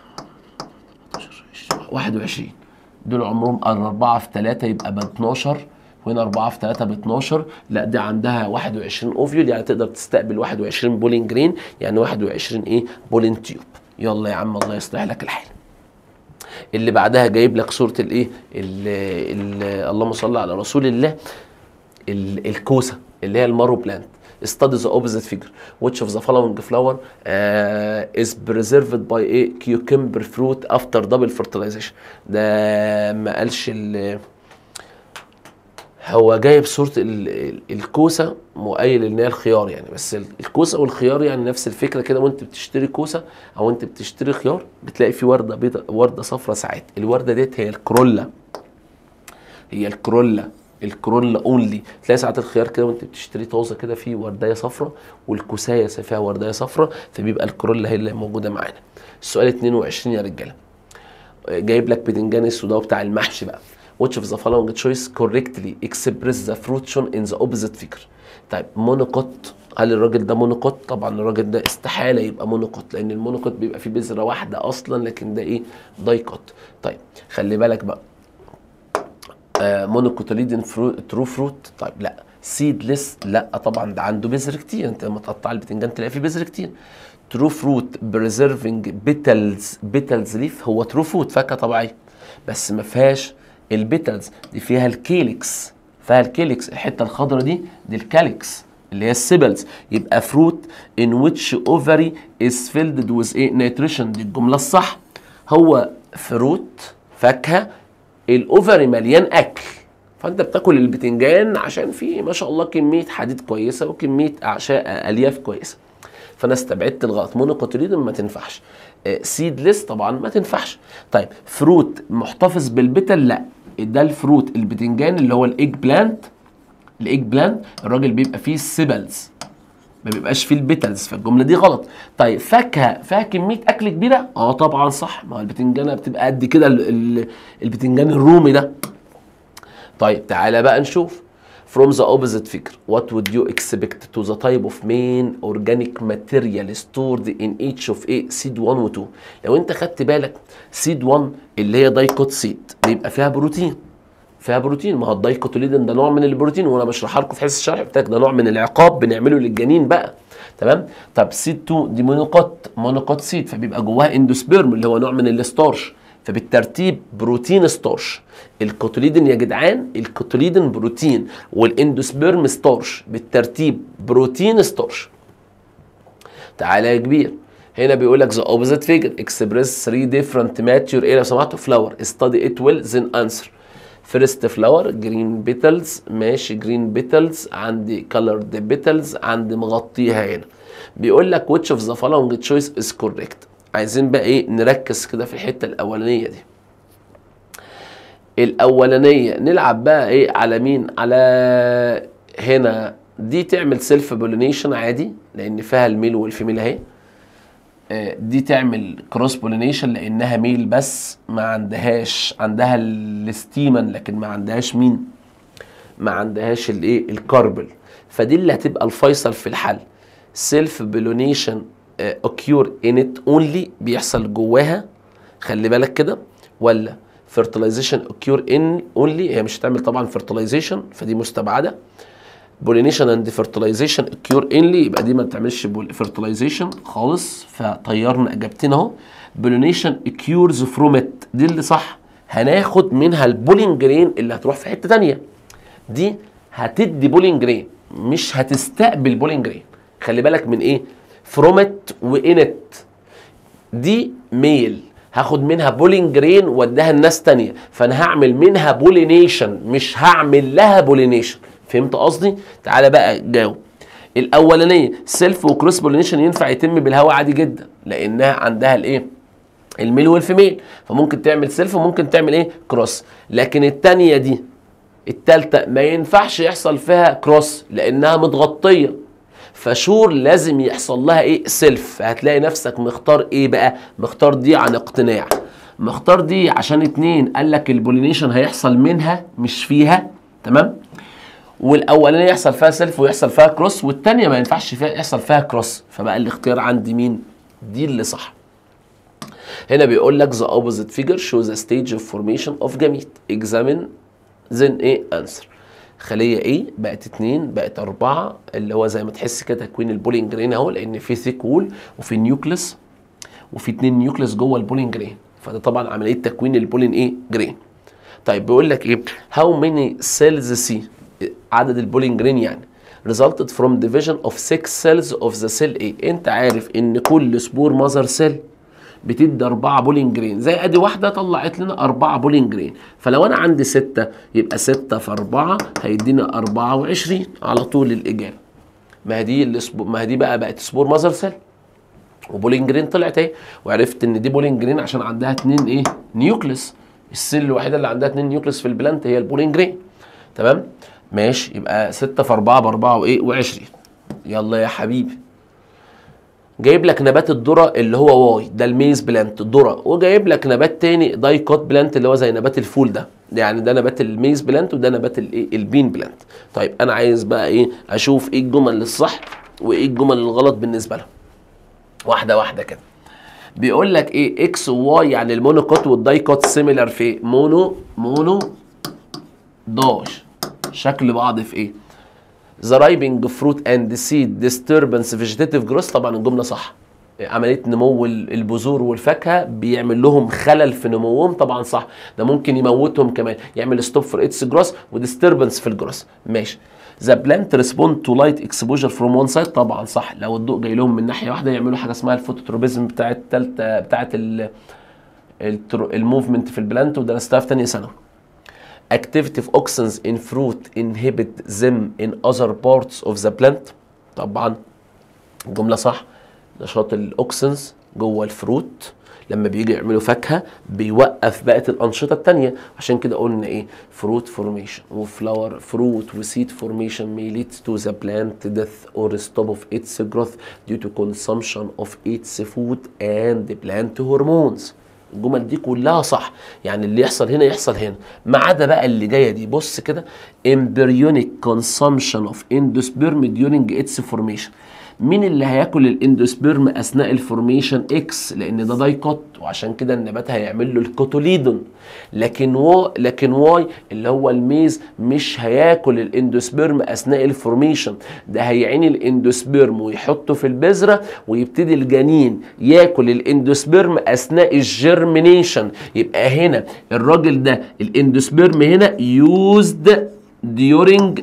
واحد وعشرين دول عمرهم أربعة في تلاتة يبقى ب 12 وهنا 4 في 3 ب 12 لا دي عندها 21 اوفيول يعني تقدر تستقبل 21 بولين جرين يعني 21 ايه بولين تيوب يلا يا عم الله يصلح لك الحال اللي بعدها جايب لك صوره الايه اللهم صل على رسول الله ال- الكوسه اللي هي المارو بلانت study the opposite figure which of the following flower uh, is preserved by a cucumber fruit after double fertilization ده ما قالش ال- هو جايب صورة ال- ال- الكوسة وقايل ان هي الخيار يعني بس ال- الكوسة والخيار يعني نفس الفكرة كده وانت بتشتري كوسة او انت بتشتري خيار بتلاقي في وردة بيضة وردة صفرة ساعات الوردة ديت هي الكرولا هي الكرولا الكرولا اونلي تلاقي ساعات الخيار كده وانت بتشتري طازه كده في ورديه صفرة والكوسايه فيها ورديه صفرة فبيبقى الكرولا هي اللي موجوده معانا السؤال 22 يا رجاله جايب لك بدنجان السوداء بتاع المحشي بقى which of the following choice correctly express the fruit shown in the opposite figure طيب مونوكوت هل الراجل ده مونوكوت طبعا الراجل ده استحاله يبقى مونوكوت لان المونوكوت بيبقى فيه بذره واحده اصلا لكن ده ايه دايكوت طيب خلي بالك بقى مونوكوتوليدين ترو فروت طيب لا سيدلس لا طبعا ده عنده بذر كتير انت لما تقطع البتنجان تلاقي فيه بذر كتير ترو فروت بريزرفنج بيتلز بيتلز ليف هو ترو فروت فاكهه طبيعيه بس ما فيهاش البيتلز دي فيها الكيلكس فيها الكيلكس الحته الخضراء دي دي الكاليكس اللي هي السيبلز يبقى فروت ان ويتش اوفري از فيلد ويز ايه نيتريشن دي الجمله الصح هو فروت فاكهه الاوفري مليان اكل فانت بتاكل البتنجان عشان فيه ما شاء الله كميه حديد كويسه وكميه اعشاء الياف كويسه فانا استبعدت الغلط مونوكوتيليدن ما تنفعش سيدلس طبعا ما تنفعش طيب فروت محتفظ بالبتل لا ده الفروت البتنجان اللي هو الايج بلانت الايج بلانت الراجل بيبقى فيه السيبلز ما بيبقاش فيه البيتلز فالجمله دي غلط طيب فاكهه فيها كميه اكل كبيره اه طبعا صح ما هو البتنجانه بتبقى قد كده ال- ال- البتنجان الرومي ده طيب تعالى بقى نشوف from the opposite figure what would you expect to the type of main organic material stored in each of a seed 1 و 2 لو انت خدت بالك seed 1 اللي هي دايكوت سيد بيبقى فيها بروتين فيها بروتين ما هو الدايكوتوليدين ده نوع من البروتين وانا بشرحها لكم في حصه الشرح بتاعك ده نوع من العقاب بنعمله للجنين بقى تمام طب سيد 2 دي مونوكوت مونوكوت سيد فبيبقى جواها اندوسبيرم اللي هو نوع من الستارش فبالترتيب بروتين ستارش الكوتوليدين يا جدعان الكوتوليدين بروتين والاندوسبيرم ستارش بالترتيب بروتين ستارش تعالى يا كبير هنا بيقول لك the opposite figure express three different mature ايه لو سمحتوا flower study it well then answer first flower green petals ماشي green petals عندي colored petals عندي مغطيها هنا بيقول لك which of the following choice is correct عايزين بقى ايه نركز كده في الحته الاولانيه دي الاولانيه نلعب بقى ايه على مين على هنا دي تعمل سيلف بولينيشن عادي لان فيها الميل والفيميل اهي آه، دي تعمل كروس بولينيشن لانها ميل بس ما عندهاش عندها الستيمن لكن ما عندهاش مين ما عندهاش الايه الكاربل فدي اللي هتبقى الفيصل في الحل سيلف بولينيشن اوكيور ان ات اونلي بيحصل جواها خلي بالك كده ولا fertilization occur in only هي مش هتعمل طبعا fertilization فدي مستبعده بولينيشن اند fertilization occur inly يبقى دي ما بتعملش fertilization خالص فطيرنا اجابتين اهو بولينيشن occurs from it دي اللي صح هناخد منها البولينج جرين اللي هتروح في حته تانية دي هتدي بولينج جرين مش هتستقبل بولينج جرين خلي بالك من ايه from it وان it دي ميل هاخد منها بولينج جرين واديها الناس تانية فانا هعمل منها بولينيشن مش هعمل لها بولينيشن فهمت قصدي تعالى بقى جاوب الاولانيه سيلف وكروس بولينيشن ينفع يتم بالهواء عادي جدا لانها عندها الايه الميل والفيميل فممكن تعمل سيلف وممكن تعمل ايه كروس لكن التانية دي التالتة ما ينفعش يحصل فيها كروس لانها متغطيه فشور لازم يحصل لها ايه سيلف هتلاقي نفسك مختار ايه بقى مختار دي عن اقتناع مختار دي عشان اتنين قال لك البولينيشن هيحصل منها مش فيها تمام والاولانيه يحصل فيها سيلف ويحصل فيها كروس والتانيه ما ينفعش فيها يحصل فيها كروس فبقى الاختيار عندي مين دي اللي صح هنا بيقول لك the opposite figure shows a stage of formation of gamete examine then ايه answer خليه ايه بقت اتنين بقت اربعه اللي هو زي ما تحس كده تكوين البولينج جرين اهو لان في ثيك وول وفي نيوكلس وفي اتنين نيوكلس جوه البولينج جرين فده طبعا عمليه تكوين البولين ايه جرين طيب بيقول لك ايه هاو ماني سيلز سي عدد البولينج جرين يعني resulted from division of six cells of the cell A انت عارف ان كل سبور ماذر سيل بتدي أربعة بولينج جرين زي ادي واحدة طلعت لنا أربعة بولينج جرين فلو أنا عندي ستة يبقى ستة في أربعة هيدينا أربعة وعشرين على طول الإجابة ما هي دي السبو... ما هي دي بقى بقت سبور ماذر سيل وبولينج جرين طلعت اهي وعرفت ان دي بولينج جرين عشان عندها اتنين ايه نيوكلس السيل الوحيده اللي عندها اتنين نيوكلس في البلانت هي البولينج جرين تمام ماشي يبقى 6 في 4 ب 4 وايه و20 يلا يا حبيبي جايب لك نبات الذره اللي هو واي ده الميز بلانت الذره وجايب لك نبات تاني دايكوت بلانت اللي هو زي نبات الفول ده يعني ده نبات الميز بلانت وده نبات الايه البين بلانت طيب انا عايز بقى ايه اشوف ايه الجمل الصح وايه الجمل الغلط بالنسبه لها واحده واحده كده بيقول لك ايه اكس وواي يعني المونوكوت والدايكوت سيميلر في ايه مونو مونو داش شكل بعض في ايه ذا رايبنج فروت اند سيد ديستربنس فيجيتيف جروس طبعا الجمله صح عمليه نمو البذور والفاكهه بيعمل لهم خلل في نموهم طبعا صح ده ممكن يموتهم كمان يعمل ستوب فور اتس جروس وديستربنس في الجروس ماشي ذا بلانت ريسبوند تو لايت اكسبوجر فروم وان سايد طبعا صح لو الضوء جاي لهم من ناحيه واحده يعملوا حاجه اسمها الفوتوتروبيزم بتاعت الثالثه بتاعت الموفمنت في البلانت ودرستها في ثانيه ثانوي activity of auxins in fruit inhibit them in other parts of the plant طبعا الجمله صح نشاط الاوكسنز جوه الفروت لما بيجي يعملوا فاكهه بيوقف بقيه الانشطه التانية عشان كده قلنا ايه فروت فورميشن وفلاور فروت وسيد فورميشن may lead to the plant death or stop of its growth due to consumption of its food and plant hormones الجمل دي كلها صح يعني اللي يحصل هنا يحصل هنا ما عدا بقى اللي جايه دي بص كده embryonic consumption of endosperm during its formation مين اللي هياكل الاندوسبيرم اثناء الفورميشن اكس لان ده دايكوت وعشان كده النبات هيعمل له الكوتوليدون لكن و... لكن واي اللي هو الميز مش هياكل الاندوسبيرم اثناء الفورميشن ده هيعين الاندوسبيرم ويحطه في البذره ويبتدي الجنين ياكل الاندوسبيرم اثناء الجيرمينيشن يبقى هنا الراجل ده الاندوسبيرم هنا يوزد during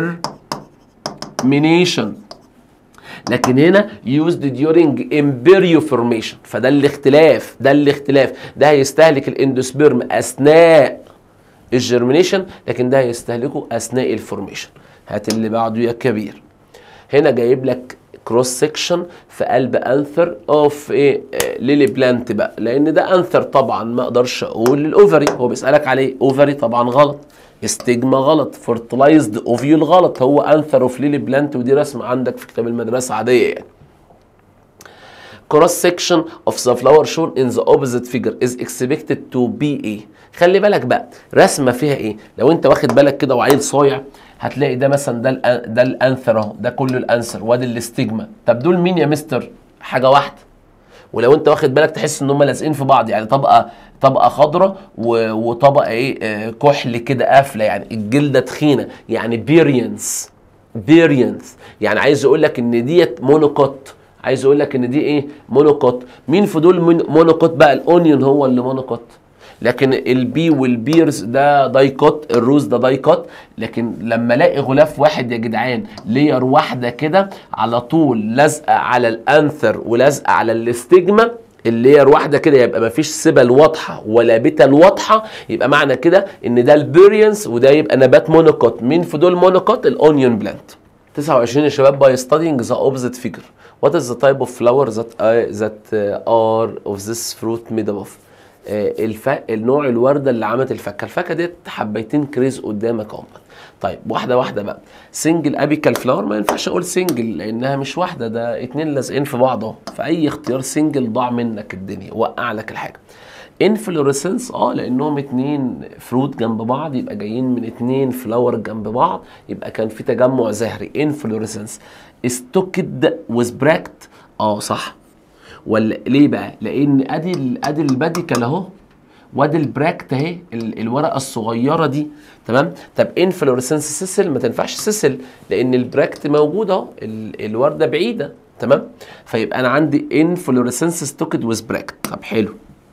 germination لكن هنا used during embryo formation فده الاختلاف ده الاختلاف ده هيستهلك الاندوسبيرم اثناء الجرمينيشن لكن ده هيستهلكه اثناء الفورميشن هات اللي بعده يا كبير هنا جايب لك كروس سكشن في قلب انثر اوف ايه ليلي بلانت بقى لان ده انثر طبعا ما اقدرش اقول الاوفري هو بيسالك عليه اوفري طبعا غلط استجما غلط فرتلايزد اوفيول غلط هو انثر اوف ليلي بلانت ودي رسمه عندك في كتاب المدرسه عاديه يعني cross section of the flower shown in the opposite figure is expected to be ايه خلي بالك بقى رسمه فيها ايه لو انت واخد بالك كده وعيل صايع هتلاقي ده مثلا ده الأ- ده الانثر اهو ده كله الانثر وادي الاستجما طب دول مين يا مستر حاجه واحده ولو انت واخد بالك تحس ان هم لازقين في بعض يعني طبقه طبقه خضراء و- وطبقه ايه آه، كحل كده قافله يعني الجلده تخينه يعني بيرينس بيرينس يعني عايز اقول لك ان ديت مونوكوت عايز اقول لك ان دي ايه مونوكوت مين في دول من- مونوكوت بقى الاونيون هو اللي مونوكوت لكن البي والبيرز ده دايكوت الروز ده دايكوت لكن لما الاقي غلاف واحد يا جدعان لير واحده كده على طول لازقه على الانثر ولازقه على الاستجما اللير واحده كده يبقى مفيش سبل واضحه ولا بتل واضحه يبقى معنى كده ان ده البيرينس وده يبقى نبات مونوكوت مين في دول مونوكوت الاونيون بلانت 29 يا شباب by studying the opposite figure what is the type of flower that uh, that uh, are of this fruit made of آه، الف... النوع الورده اللي عملت الفكه الفكه ديت حبيتين كريز قدامك اهو طيب واحده واحده بقى سنجل ابيكال فلاور ما ينفعش اقول سنجل لانها مش واحده ده اتنين لازقين في بعض اهو فاي اختيار سنجل ضاع منك الدنيا وقع لك الحاجه انفلوريسنس اه لانهم اتنين فروت جنب بعض يبقى جايين من اتنين فلاور جنب بعض يبقى كان في تجمع زهري انفلوريسنس استوكد وسبراكت اه صح ولا ليه بقى؟ لان ادي ال- ادي الباديكال اهو وادي البراكت اهي ال- الورقه الصغيره دي تمام؟ طب انفلوريسنس سيسل ما تنفعش سيسل لان البراكت موجود اهو ال- الورده بعيده تمام؟ فيبقى انا عندي انفلوريسنس ستوكد ويز براكت طب حلو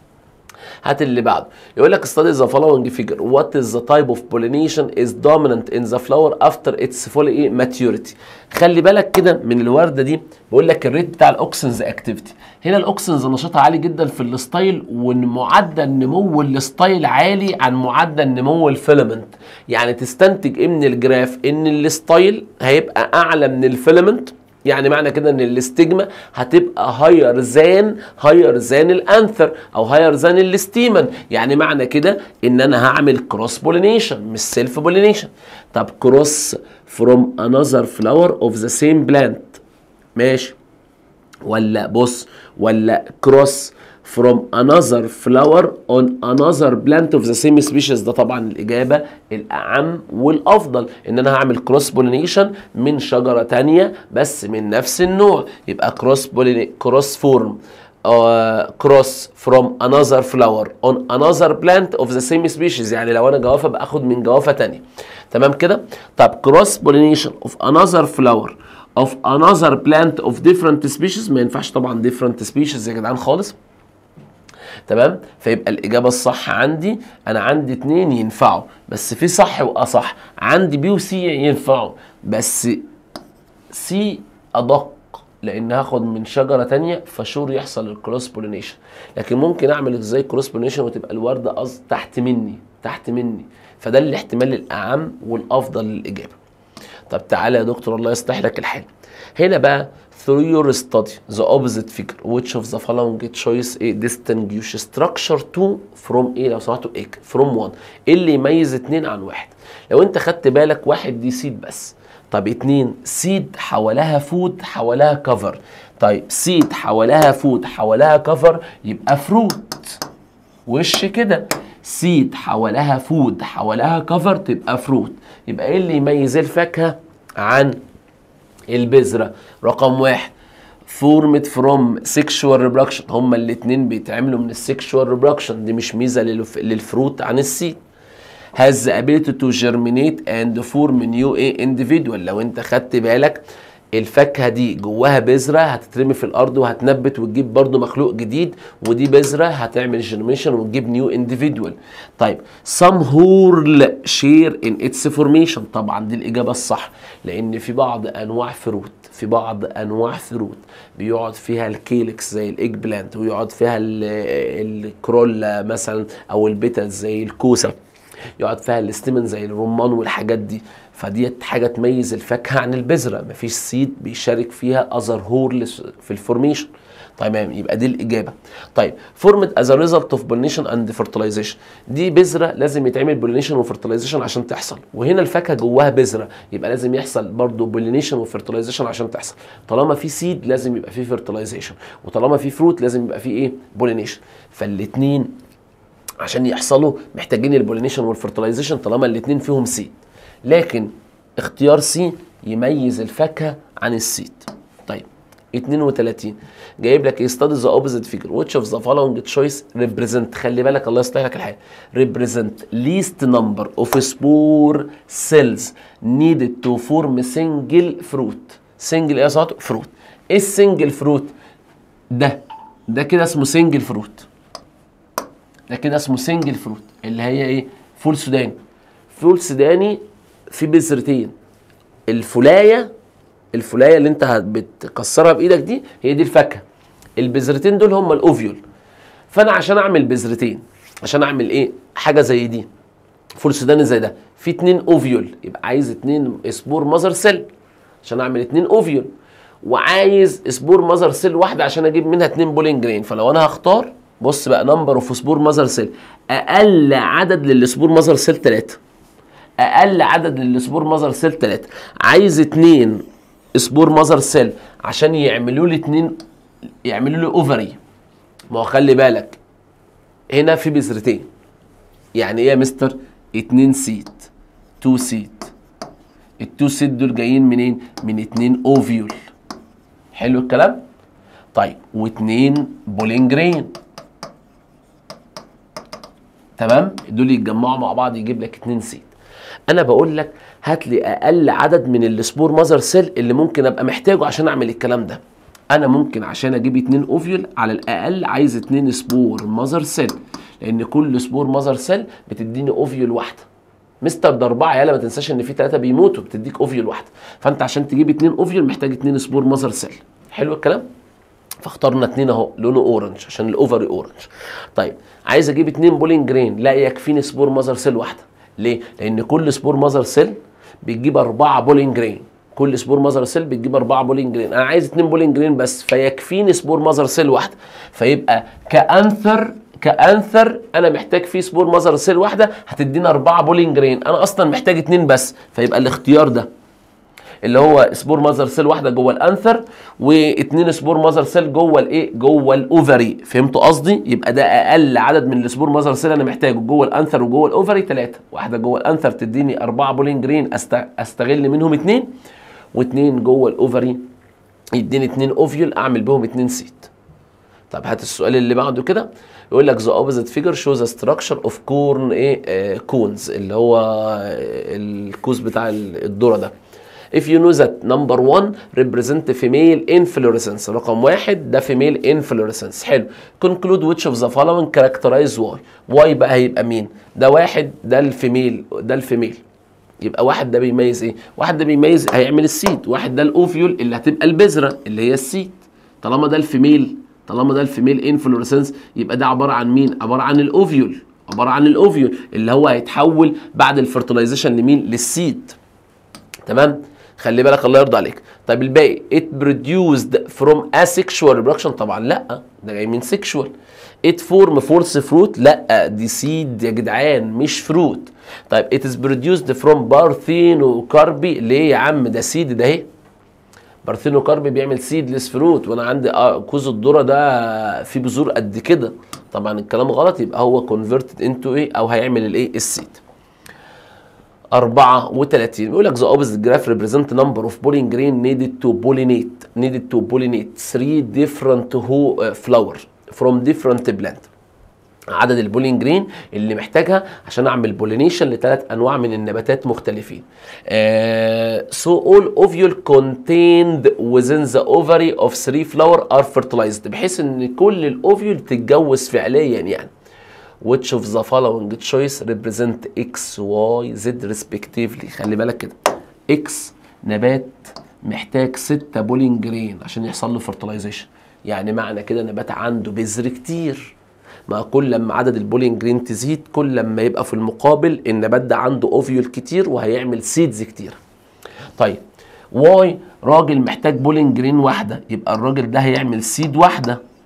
هات اللي بعده يقول لك study the following figure what is the type of pollination is dominant in the flower after its full ايه maturity خلي بالك كده من الورده دي بقول لك الريت بتاع الاوكسنز اكتيفيتي هنا الاوكسنز نشاطها عالي جدا في الستايل وان معدل نمو الستايل عالي عن معدل نمو الفيلمنت يعني تستنتج ايه من الجراف ان الستايل هيبقى اعلى من الفيلمنت يعني معنى كده ان الاستجما هتبقى هاير زان هاير زان الانثر او هاير زان الاستيمن يعني معنى كده ان انا هعمل كروس بولينيشن مش سيلف بولينيشن طب كروس فروم انذر فلاور اوف ذا سيم بلانت ماشي ولا بص ولا كروس from another flower on another plant of the same species ده طبعا الإجابة الأعم والأفضل إن أنا هعمل cross pollination من شجرة تانية بس من نفس النوع يبقى cross cross form uh, cross from another flower on another plant of the same species يعني لو أنا جوافة باخد من جوافة تانية تمام كده طب cross pollination of another flower of another plant of different species ما ينفعش طبعا different species يا جدعان خالص تمام فيبقى الاجابه الصح عندي انا عندي اتنين ينفعوا بس في صح واصح عندي بي وسي ينفعوا بس سي ادق لان هاخد من شجره تانية فشور يحصل الكروس بولينيشن لكن ممكن اعمل ازاي كروس بولينيشن وتبقى الورده قصد تحت مني تحت مني فده الاحتمال الاعم والافضل للاجابه طب تعالى يا دكتور الله يصلح لك الحال هنا بقى through your study the opposite figure which of the following choice a distinguish structure 2 from ايه لو سمحتوا ايه from 1 ايه اللي يميز اتنين عن واحد لو انت خدت بالك واحد دي سيد بس طب اتنين سيد حواليها فود حواليها كفر طيب سيد حواليها فود حواليها كفر يبقى فروت وش كده سيد حواليها فود حواليها كفر تبقى فروت يبقى ايه اللي يميز الفاكهه عن البذره رقم واحد فورمت فروم سيكشوال ريبرودكشن هما الاتنين بيتعملوا من السيكشوال ريبرودكشن دي مش ميزه للف... للفروت عن السيد has the ability to germinate and form new a individual لو انت خدت بالك الفاكهه دي جواها بذره هتترمي في الارض وهتنبت وتجيب برضو مخلوق جديد ودي بذره هتعمل جيرميشن وتجيب نيو individual طيب some whorl share in its formation طبعا دي الاجابه الصح لان في بعض انواع فروت في بعض انواع فروت بيقعد فيها الكيلكس زي الايج بلانت ويقعد فيها ال- الكرولا مثلا او البيتلز زي الكوسه يقعد فيها الاستمن زي الرمان والحاجات دي فديت حاجه تميز الفاكهه عن البذره مفيش سيد بيشارك فيها اذر هورل في الفورميشن تمام يبقى دي الاجابه طيب فورمد از ريزلت اوف بولينيشن اند فيرتلايزيشن دي بذره لازم يتعمل بولينيشن وفيرتلايزيشن عشان تحصل وهنا الفاكهه جواها بذره يبقى لازم يحصل برضو بولينيشن وفيرتلايزيشن عشان تحصل طالما في سيد لازم يبقى في فيرتلايزيشن وطالما في فروت لازم يبقى في ايه بولينيشن فالاثنين عشان يحصلوا محتاجين البولينيشن والفيرتلايزيشن طالما الاثنين فيهم سيد لكن اختيار سي يميز الفاكهه عن السيد طيب 32 جايب لك ايه ستادي ذا اوبوزيت فيجر ويتش اوف ذا فولوينج تشويس ريبريزنت خلي بالك الله يصلح لك الحال ريبريزنت ليست نمبر اوف سبور سيلز نيدد تو فورم سنجل فروت سنجل ايه يا صاحبي فروت ايه السنجل فروت ده ده كده اسمه سنجل فروت ده كده اسمه سنجل فروت اللي هي ايه فول سوداني فول سوداني في بذرتين الفلايه الفلايه اللي انت هت- بتكسرها بايدك دي هي دي الفاكهه البذرتين دول هم الاوفيول فانا عشان اعمل بذرتين عشان اعمل ايه حاجه زي دي فول سوداني زي ده في اتنين اوفيول يبقى عايز اتنين سبور ماذر سيل عشان اعمل اتنين اوفيول وعايز سبور ماذر سيل واحده عشان اجيب منها اتنين بولينج جرين فلو انا هختار بص بقى نمبر اوف سبور ماذر سيل اقل عدد للسبور ماذر سيل 3 اقل عدد للسبور ماذر سيل 3 عايز اتنين سبور ماذر سيل عشان يعملوا لي اتنين يعملوا لي اوفري ما هو خلي بالك هنا في بذرتين يعني ايه يا مستر اتنين سيت تو سيت التو سيت دول جايين منين من اتنين اوفيول حلو الكلام طيب واتنين بولينجرين تمام دول يتجمعوا مع بعض يجيب لك اتنين سيت انا بقول لك هات لي اقل عدد من السبور ماذر سيل اللي ممكن ابقى محتاجه عشان اعمل الكلام ده انا ممكن عشان اجيب اتنين اوفيول على الاقل عايز اتنين سبور ماذر سيل لان كل سبور ماذر سيل بتديني اوفيول واحده مستر ده اربعه يالا ما تنساش ان في ثلاثه بيموتوا بتديك اوفيول واحده فانت عشان تجيب اتنين اوفيول محتاج اتنين سبور ماذر سيل حلو الكلام فاخترنا اتنين اهو لونه اورنج عشان الاوفري اورنج طيب عايز اجيب اتنين بولينج جرين لا يكفيني سبور ماذر سيل واحده ليه لان كل سبور ماذر سيل بتجيب اربعه بولينج جرين كل سبور ماذر سيل بتجيب اربعه بولينج جرين انا عايز اتنين بولينج جرين بس فيكفيني سبور ماذر سيل واحده فيبقى كانثر كانثر انا محتاج فيه سبور ماذر سيل واحده هتدينا اربعه بولينج جرين انا اصلا محتاج اتنين بس فيبقى الاختيار ده اللي هو سبور ماذر سيل واحده جوه الانثر واثنين سبور ماذر سيل جوه الايه جوه الاوفري فهمتوا قصدي يبقى ده اقل عدد من السبور ماذر سيل انا محتاجه جوه الانثر وجوه الاوفري ثلاثه واحده جوه الانثر تديني اربعه بولينج جرين أست... استغل منهم اثنين واثنين جوه الاوفري يديني اثنين اوفيول اعمل بهم اثنين سيت طب هات السؤال اللي بعده كده يقول لك ذا اوبوزيت فيجر شوز ستراكشر اوف كورن ايه كونز اللي هو الكوز بتاع الذره ده if you know that number one represent female inflorescence رقم واحد ده female inflorescence حلو conclude which of the following characterize y y بقى هيبقى مين ده واحد ده الفيميل ده الفيميل يبقى واحد ده بيميز ايه واحد ده بيميز هيعمل السيد واحد ده الاوفيول اللي هتبقى البذره اللي هي السيد طالما ده الفيميل طالما ده الفيميل انفلورسنس يبقى ده عباره عن مين عباره عن الاوفيول عباره عن الاوفيول اللي هو هيتحول بعد الفرتلايزيشن لمين للسيد تمام خلي بالك الله يرضى عليك طيب الباقي it produced from asexual reproduction طبعا لا ده جاي من sexual it form false fruit لا دي سيد يا جدعان مش فروت طيب it is produced from parthenocarpy ليه يا عم ده سيد ده اهي بارثينوكاربي بيعمل سيدلس فروت وانا عندي آه كوز الذره ده فيه بذور قد كده طبعا الكلام غلط يبقى هو كونفرتد انتو ايه او هيعمل الايه السيد 34 بيقول لك ذا اوبوزيت جراف ريبريزنت نمبر اوف بولينج جرين نيدد تو بولينيت نيدد تو بولينيت 3 ديفرنت هو فلاور فروم ديفرنت بلانت عدد البولين جرين اللي محتاجها عشان اعمل بولينيشن لثلاث انواع من النباتات مختلفين. سو اول اوفيول contained within the ovary of three flower are fertilized بحيث ان كل الاوفيول تتجوز فعليا يعني. which of the following choice represent x y z respectively خلي بالك كده x نبات محتاج 6 بولينج جرين عشان يحصل له fertilization يعني معنى كده نبات عنده بذر كتير ما كل لما عدد البولينج جرين تزيد كل لما يبقى في المقابل النبات ده عنده اوفيول كتير وهيعمل سيدز كتير طيب واي راجل محتاج بولينج جرين واحده يبقى الراجل ده هيعمل سيد واحده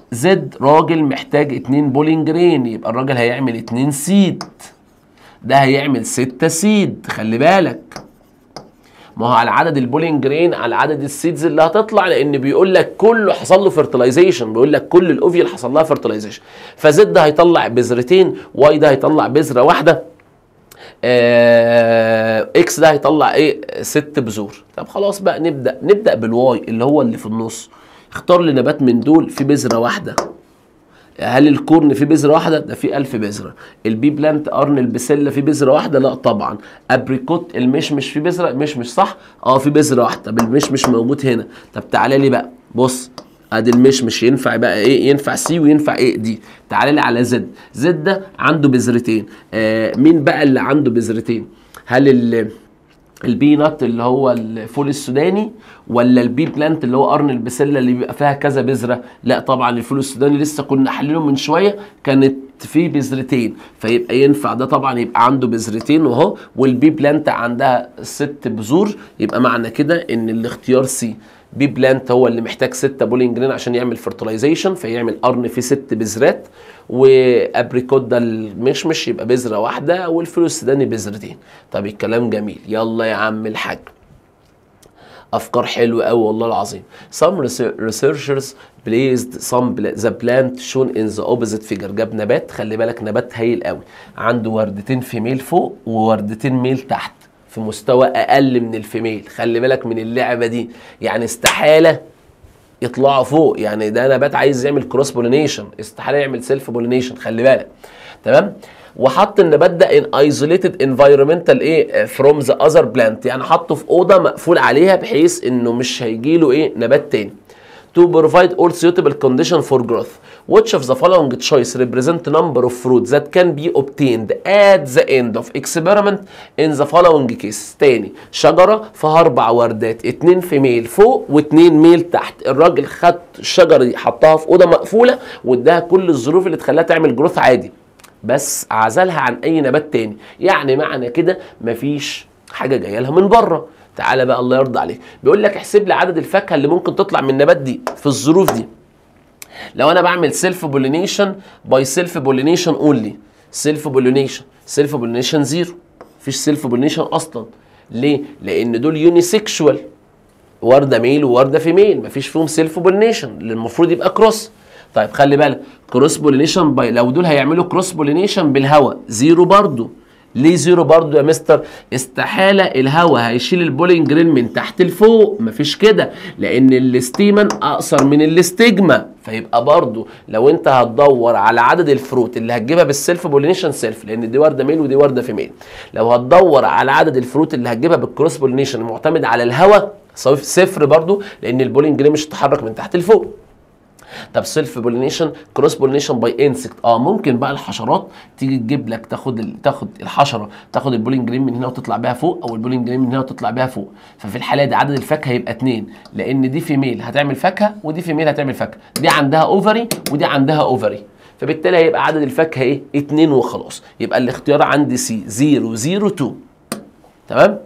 زد راجل محتاج اتنين بولينج جرين يبقى الراجل هيعمل اتنين سيد ده هيعمل ستة سيد خلي بالك ما هو على عدد البولينج جرين على عدد السيدز اللي هتطلع لان بيقول لك كله حصل له فيرتلايزيشن بيقول لك كل الاوفيل حصل لها فيرتلايزيشن فزد ده هيطلع بذرتين واي ده هيطلع بذره واحده آه اكس ده هيطلع ايه ست بذور طب خلاص بقى نبدا نبدا بالواي اللي هو اللي في النص اختار لي نبات من دول في بذره واحده هل الكورن فيه بذره واحده؟ ده فيه 1000 بذره. البي بلانت قرن البسله فيه بذره واحده؟ لا طبعا. ابريكوت المشمش فيه بذره؟ مشمش صح؟ اه فيه بذره واحده. طب المشمش موجود هنا. طب تعالى لي بقى بص ادي المشمش ينفع بقى ايه؟ ينفع سي وينفع ايه دي. تعالى لي على زد. زد ده عنده بذرتين. آه مين بقى اللي عنده بذرتين؟ هل اللي البي نت اللي هو الفول السوداني ولا البي بلانت اللي هو قرن البسله اللي بيبقى فيها كذا بذره لا طبعا الفول السوداني لسه كنا حلينه من شويه كانت فيه بذرتين فيبقى ينفع ده طبعا يبقى عنده بذرتين وهو والبي بلانت عندها ست بذور يبقى معنى كده ان الاختيار سي بي بلانت هو اللي محتاج ستة بولينج جرين عشان يعمل فرتلايزيشن فيعمل قرن فيه ست بذرات وابريكوت ده المشمش يبقى بذره واحده والفلوس السوداني بذرتين طب الكلام جميل يلا يا عم الحاج افكار حلوه قوي والله العظيم some researchers placed some the plant shown in the opposite figure جاب نبات خلي بالك نبات هايل قوي عنده وردتين فيميل فوق ووردتين ميل تحت في مستوى اقل من الفيميل خلي بالك من اللعبه دي يعني استحاله يطلعوا فوق يعني ده نبات عايز يعمل كروس بولينيشن استحاله يعمل سيلف بولينيشن خلي بالك تمام وحط النبات ده ان ايزوليتد انفايرمنتال ايه فروم ذا اذر بلانت يعني حطه في اوضه مقفول عليها بحيث انه مش هيجي له ايه نبات تاني to provide all suitable condition for growth. Which of the following choice represent number of fruits that can be obtained at the end of experiment in the following case؟ تاني شجرة فيها أربع وردات اتنين في ميل فوق واتنين ميل تحت الراجل خد الشجرة دي حطها في أوضة مقفولة واداها كل الظروف اللي تخليها تعمل جروث عادي بس عزلها عن أي نبات تاني يعني معنى كده مفيش حاجة جاية لها من بره تعالى بقى الله يرضى عليك بيقول لك احسب لي عدد الفاكهه اللي ممكن تطلع من النبات دي في الظروف دي لو انا بعمل سيلف بولينيشن باي سيلف بولينيشن اونلي سيلف بولينيشن سيلف بولينيشن زيرو مفيش سيلف بولينيشن اصلا ليه لان دول يوني سيكشوال ورده ميل وورده فيميل مفيش فيهم سيلف بولينيشن اللي المفروض يبقى كروس طيب خلي بالك كروس بولينيشن باي لو دول هيعملوا كروس بولينيشن بالهواء زيرو برضو ليه زيرو برضو يا مستر استحالة الهواء هيشيل البولينج جرين من تحت لفوق مفيش كده لان الاستيمن اقصر من الاستجما فيبقى برضو لو انت هتدور على عدد الفروت اللي هتجيبها بالسيلف بولينيشن سيلف لان دي ورده ميل ودي ورده فيميل لو هتدور على عدد الفروت اللي هتجيبها بالكروس بولينيشن المعتمد على الهواء صفر برضو لان البولينج جرين مش هتتحرك من تحت لفوق طب سيلف بولينيشن كروس بولينيشن باي انسكت اه ممكن بقى الحشرات تيجي تجيب لك تاخد ال... تاخد الحشره تاخد البولينج جرين من هنا وتطلع بيها فوق او البولينج جرين من هنا وتطلع بيها فوق ففي الحاله دي عدد الفاكهه هيبقى اتنين لان دي فيميل هتعمل فاكهه ودي فيميل هتعمل فاكهه دي عندها اوفري ودي عندها اوفري فبالتالي هيبقى عدد الفاكهه ايه؟ اتنين وخلاص يبقى الاختيار عندي سي 0 0 2 تمام؟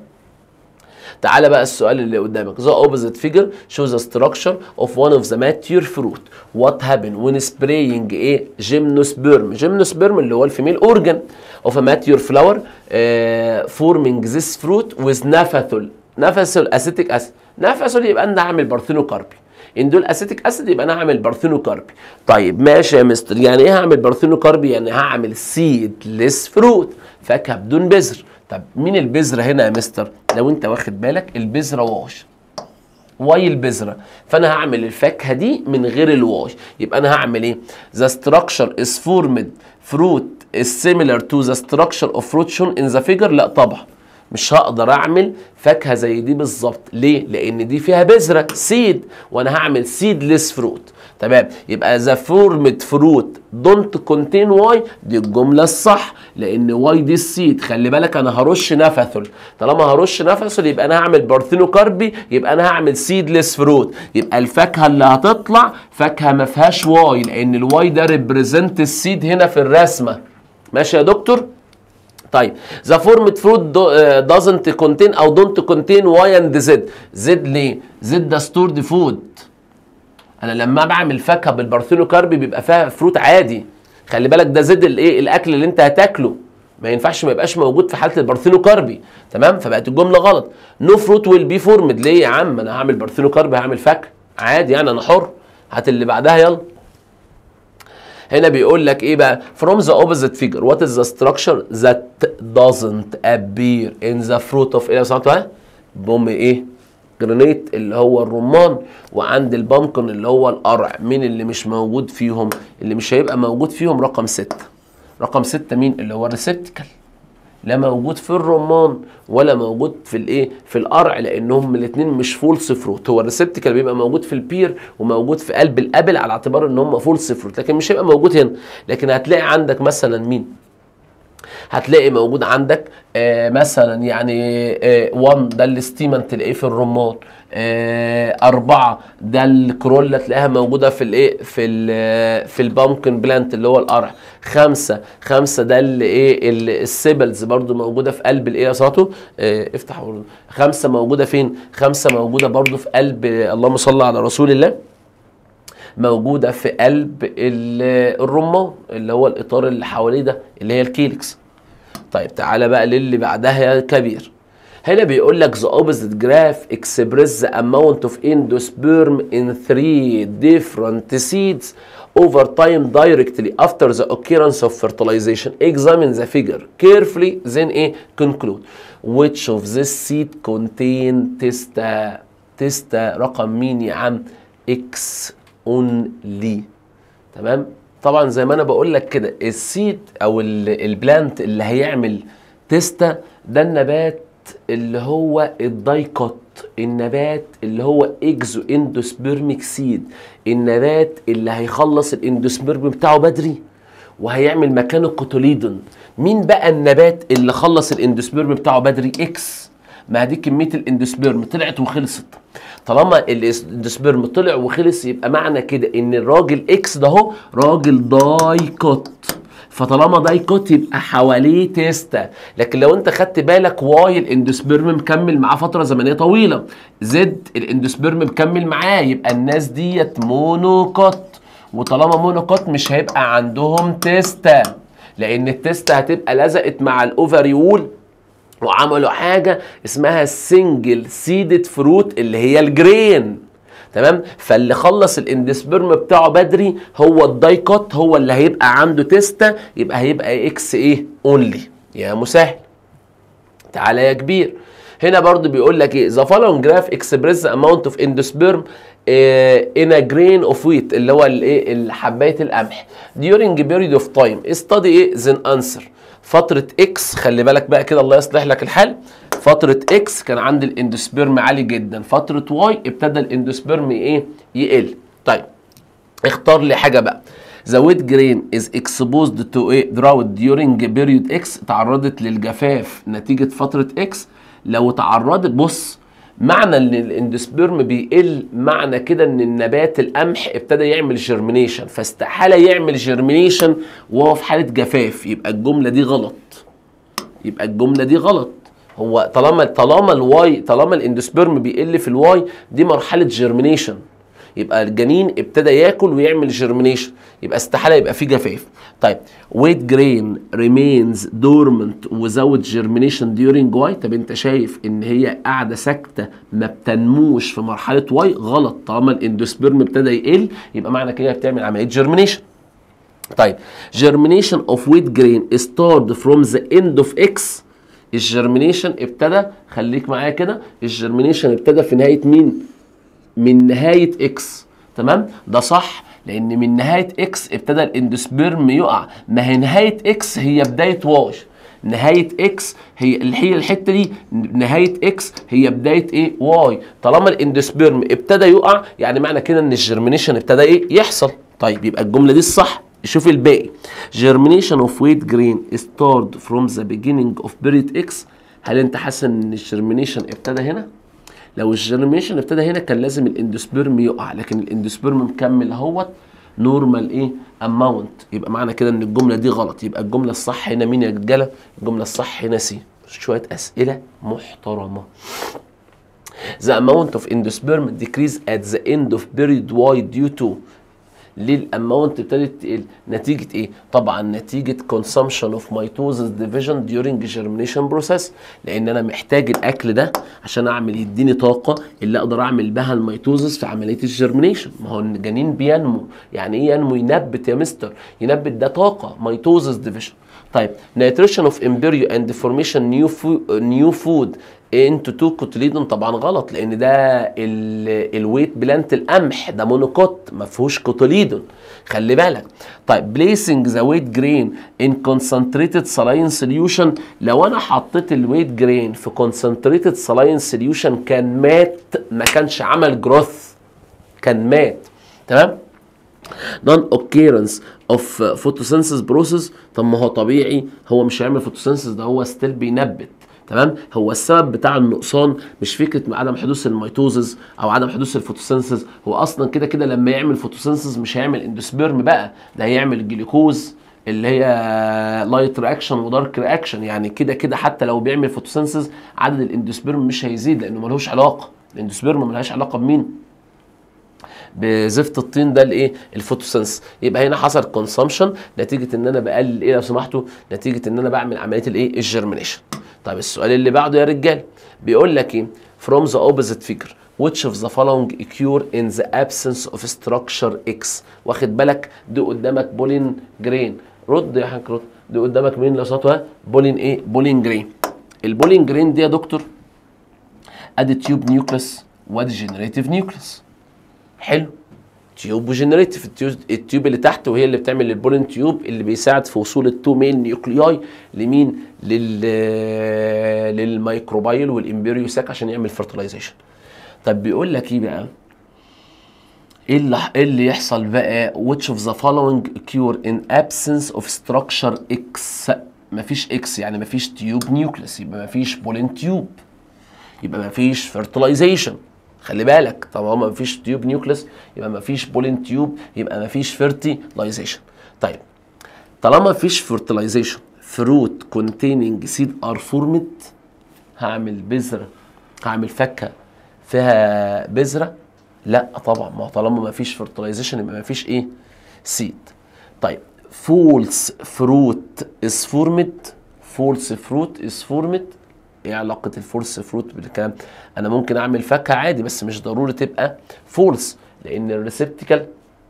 تعالى بقى السؤال اللي قدامك the opposite figure shows a structure of one of the mature fruit what happen when spraying ايه gymnosperm gymnosperm اللي هو الفيميل organ of a mature flower uh, forming this fruit with naphtol naphtol acetic acid naphtol يبقى انا هعمل بارثينوكاربي ان دول اسيتيك اسيد يبقى انا هعمل بارثينوكاربي طيب ماشي يا مستر يعني ايه هعمل بارثينوكاربي يعني هعمل سيدلس فروت فاكهه بدون بذر طب مين البذره هنا يا مستر لو انت واخد بالك البذره واش واي البذره فانا هعمل الفاكهه دي من غير الواش يبقى انا هعمل ايه the structure is formed fruit is similar to the structure of fruit shown in the figure لا طبعا مش هقدر اعمل فاكهه زي دي بالظبط ليه لان دي فيها بذره سيد وانا هعمل سيدلس فروت تمام يبقى ذا فورمد فروت دونت كونتين واي دي الجمله الصح لان واي دي السيد خلي بالك انا هرش نفثل طالما هرش نفثل يبقى انا هعمل بارثينوكاربي يبقى انا هعمل سيدلس فروت يبقى الفاكهه اللي هتطلع فاكهه ما فيهاش واي لان الواي ده ريبريزنت السيد هنا في الرسمه ماشي يا دكتور طيب ذا فورمد فروت دازنت كونتين او دونت كونتين واي اند زد زد ليه زد ده ستورد فود انا لما بعمل فاكهه بالبارثينوكاربي بيبقى فيها فروت عادي خلي بالك ده زد الايه الاكل اللي انت هتاكله ما ينفعش ما يبقاش موجود في حاله البارثينوكاربي تمام فبقت الجمله غلط نو فروت ويل بي فورمد ليه يا عم انا هعمل بارثينوكاربي هعمل فاكهه عادي يعني انا حر هات اللي بعدها يلا هنا بيقول لك ايه بقى from the opposite figure what is the structure that doesn't appear in the fruit of ايه لو سمحتوا ها بوم ايه جرانيت اللي هو الرمان وعند البامكن اللي هو القرع مين اللي مش موجود فيهم اللي مش هيبقى موجود فيهم رقم ستة رقم ستة مين اللي هو الريسبتكل لا موجود في الرمان ولا موجود في الايه في القرع لانهم الاثنين مش فولس فروت هو الريسبتكل بيبقى موجود في البير وموجود في قلب الابل على اعتبار ان هم فولس فروت لكن مش هيبقى موجود هنا لكن هتلاقي عندك مثلا مين هتلاقي موجود عندك آه مثلا يعني 1 آه ده الاستيمن تلاقيه في الرمان آه أربعة ده الكرولا تلاقيها موجودة في الايه في ال في البامكن بلانت اللي هو القرع خمسة خمسة ده اللي ايه السيبلز برضو موجودة في قلب الايه يا صاته آه افتح ورد. خمسة موجودة فين خمسة موجودة برضو في قلب اللهم صل على رسول الله موجودة في قلب الرمان اللي هو الإطار اللي حواليه ده اللي هي الكيلكس طيب تعالى بقى للي بعدها يا كبير هنا بيقول لك the opposite graph express the amount of endosperm in three different seeds over time directly after the occurrence of fertilization examine the figure carefully then a conclude which of this seed contain testa testa رقم مين يا عم x only تمام طبعا زي ما انا بقول لك كده السيد او البلانت اللي هيعمل تيستا ده النبات اللي هو الدايكوت النبات اللي هو اكزو اندوسبيرميك سيد النبات اللي هيخلص الاندوسبيرم بتاعه بدري وهيعمل مكانه الكوتوليدون مين بقى النبات اللي خلص الاندوسبيرم بتاعه بدري اكس ما دي كميه الاندوسبيرم طلعت وخلصت طالما الاندوسبيرم طلع وخلص يبقى معنى كده ان الراجل اكس ده هو راجل دايكوت فطالما دايكوت يبقى حواليه تيستا لكن لو انت خدت بالك واي الاندوسبيرم مكمل معاه فتره زمنيه طويله زد الاندوسبيرم مكمل معاه يبقى الناس ديت مونوكوت وطالما مونوكوت مش هيبقى عندهم تيستا لان التيستا هتبقى لزقت مع الاوفري وول وعملوا حاجه اسمها سنجل سيدد فروت اللي هي الجرين تمام فاللي خلص الاندسبرم بتاعه بدري هو الدايكوت هو اللي هيبقى عنده تيستا يبقى هيبقى اكس ايه اونلي يا مسهل تعالى يا كبير هنا برضو بيقول لك ايه the following graph express the amount of endosperm uh, in a grain of wheat اللي هو الايه حبايه القمح during a period of time study ايه then answer فترة اكس خلي بالك بقى كده الله يصلح لك الحال فترة اكس كان عند الاندوسبيرم عالي جدا فترة واي ابتدى الاندوسبيرم ايه يقل طيب اختار لي حاجة بقى The wheat grain is exposed to a drought during period X تعرضت للجفاف نتيجة فترة X لو تعرضت بص معنى ان الاندوسبيرم بيقل معنى كده ان النبات القمح ابتدى يعمل جيرمينيشن فاستحاله يعمل جيرمينيشن وهو في حاله جفاف يبقى الجمله دي غلط يبقى الجمله دي غلط هو طالما طالما الواي طالما الاندوسبيرم بيقل في الواي دي مرحله جيرمينيشن يبقى الجنين ابتدى ياكل ويعمل جيرمينيشن يبقى استحاله يبقى في جفاف طيب ويت جرين ريمينز دورمنت without germination during واي طب انت شايف ان هي قاعده ساكته ما بتنموش في مرحله واي غلط طالما الاندوسبيرم ابتدى يقل يبقى معنى كده بتعمل عمليه جيرمينيشن طيب germination of wheat grain start from the end of x الجرمينيشن ابتدى خليك معايا كده الجرمينيشن ابتدى في نهايه مين من نهايه اكس تمام ده صح لان من نهايه اكس ابتدى الاندوسبيرم يقع ما هي نهايه اكس هي بدايه واي نهايه اكس هي اللي هي الحته دي نهايه اكس هي بدايه ايه واي طالما الاندوسبيرم ابتدى يقع يعني معنى كده ان الجرمينيشن ابتدى ايه يحصل طيب يبقى الجمله دي الصح شوف الباقي germination of wheat grain start from the beginning of period x هل انت حاسس ان الجرمينيشن ابتدى هنا لو الجرمينيشن ابتدى هنا كان لازم الاندوسبيرم يقع لكن الاندوسبيرم مكمل اهوت نورمال ايه اماونت يبقى معنى كده ان الجمله دي غلط يبقى الجمله الصح هنا مين يا رجاله الجمله الصح هنا سي شويه اسئله محترمه the amount of endosperm decrease at the end of period y due to ليه الاماونت ابتدت تقل نتيجه ايه طبعا نتيجه consumption of mitosis division during germination process لان انا محتاج الاكل ده عشان اعمل يديني طاقه اللي اقدر اعمل بها الميتوزس في عمليه الجرمينيشن ما هو الجنين بينمو يعني ايه ينمو ينبت يا مستر ينبت ده طاقه ميتوزس ديفيجن طيب nutrition of embryo and formation new food, new food into two cotyledon طبعا غلط لان ده الويت بلانت القمح ده مونوكوت ما فيهوش كوتوليدون خلي بالك طيب placing the weight grain in concentrated saline solution لو انا حطيت الويت جرين في concentrated saline solution كان مات ما كانش عمل جروث كان مات تمام non occurrence of photosynthesis process طب ما هو طبيعي هو مش هيعمل photosynthesis ده هو ستيل بينبت تمام هو السبب بتاع النقصان مش فكره عدم حدوث الميتوزز او عدم حدوث الفوتوسينثيز هو اصلا كده كده لما يعمل فوتوسينثيز مش هيعمل اندوسبيرم بقى ده هيعمل جلوكوز اللي هي لايت رياكشن ودارك رياكشن يعني كده كده حتى لو بيعمل فوتوسينثيز عدد الاندوسبيرم مش هيزيد لانه ملوش علاقه الاندوسبيرم ملهاش علاقه بمين بزفت الطين ده الايه الفوتوسنس يبقى هنا حصل كونسامشن نتيجه ان انا بقلل ايه لو سمحتوا نتيجه ان انا بعمل عمليه الايه الجرمينيشن طيب السؤال اللي بعده يا رجال بيقول لك ايه from the opposite figure which of the following occur in the absence of structure X واخد بالك دي قدامك بولين جرين رد يا حاج رد دي قدامك مين لو سطوها بولين ايه بولين جرين البولين جرين دي يا دكتور ادي تيوب نيوكلس وادي جنريتيف نيوكلس حلو تيوب وجنريتيف التيوب, التيوب اللي تحت وهي اللي بتعمل البولين تيوب اللي بيساعد في وصول التو مين نيوكلياي لمين لل للميكروبايل والامبريو ساك عشان يعمل فرتلايزيشن طب بيقول لك ايه بقى ايه اللي ايه اللي يحصل بقى which of the following occur in absence of structure X مفيش X يعني مفيش تيوب نيوكليس يبقى مفيش بولين تيوب يبقى مفيش فرتلايزيشن خلي بالك طالما مفيش تيوب نيوكليس يبقى مفيش بولين تيوب يبقى مفيش فيرتيلايزيشن طيب طالما مفيش فيرتيلايزيشن فروت كونتيننج سيد ار فورمد هعمل بذره هعمل فاكهه فيها بذره لا طبعا ما هو طالما مفيش فيرتيلايزيشن يبقى مفيش ايه سيد طيب فولس فروت از فورمد فولس فروت از فورمد ايه علاقه الفورس فروت بالكلام انا ممكن اعمل فاكهه عادي بس مش ضروري تبقى فورس لان الريسبتيكال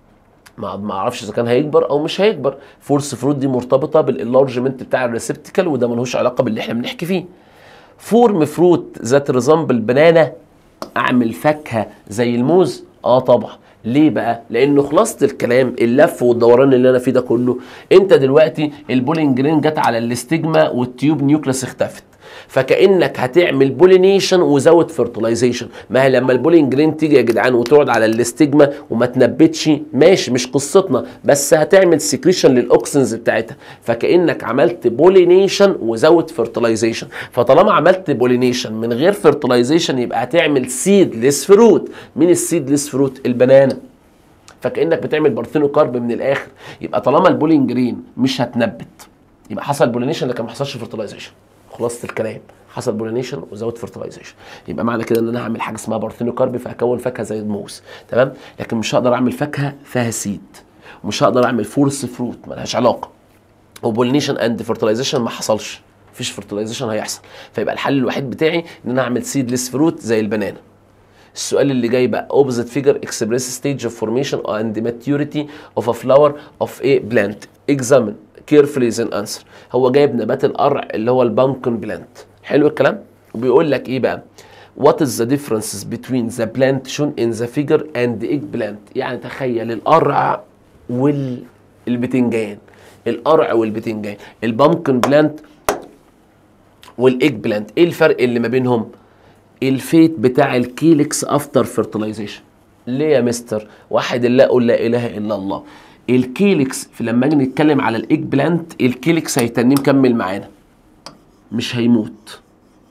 ما ما اعرفش اذا كان هيكبر او مش هيكبر فورس فروت دي مرتبطه بالانلارجمنت بتاع الريسبتيكال وده ملوش علاقه باللي احنا بنحكي فيه فورم فروت ذات ريزامبل بنانا اعمل فاكهه زي الموز اه طبعا ليه بقى؟ لانه خلاصه الكلام اللف والدوران اللي انا فيه ده كله انت دلوقتي البولينج جرين جت على الاستجما والتيوب نيوكلس اختفت فكانك هتعمل بولينيشن وزود فيرتلايزيشن ما هي لما البولين جرين تيجي يا جدعان وتقعد على الاستجما وما تنبتش ماشي مش قصتنا بس هتعمل سكريشن للاوكسنز بتاعتها فكانك عملت بولينيشن وزود فيرتلايزيشن فطالما عملت بولينيشن من غير فيرتلايزيشن يبقى هتعمل سيدلس فروت مين السيدلس فروت البنانه فكانك بتعمل بارثينوكارب من الاخر يبقى طالما البولين جرين مش هتنبت يبقى حصل بولينيشن لكن ما حصلش فيرتلايزيشن خلاصه الكلام حصل بولينيشن وزود فيرتلايزيشن يبقى معنى كده ان انا هعمل حاجه اسمها بارثينوكارب فهكون فاكهه زي الموز تمام لكن مش هقدر اعمل فاكهه فيها سيد ومش هقدر اعمل فورس فروت ملهاش علاقه وبولينيشن اند فيرتلايزيشن ما حصلش مفيش فيرتلايزيشن هيحصل فيبقى الحل الوحيد بتاعي ان انا اعمل سيدلس فروت زي البنانا السؤال اللي جاي بقى opposite figure express stage of formation and maturity of a flower of a plant examine carefully then answer هو جايب نبات القرع اللي هو البامكن بلانت حلو الكلام وبيقول لك ايه بقى what is the differences between the plant shown in the figure and the egg plant يعني تخيل القرع والبتنجان القرع والبتنجان البامكن بلانت والايج بلانت ايه الفرق اللي ما بينهم الفيت بتاع الكيلكس افتر فيرتلايزيشن ليه يا مستر واحد لا قل لا اله الا الله الكيلكس في لما نيجي نتكلم على الايج بلانت الكيلكس هيتنيه مكمل معانا مش هيموت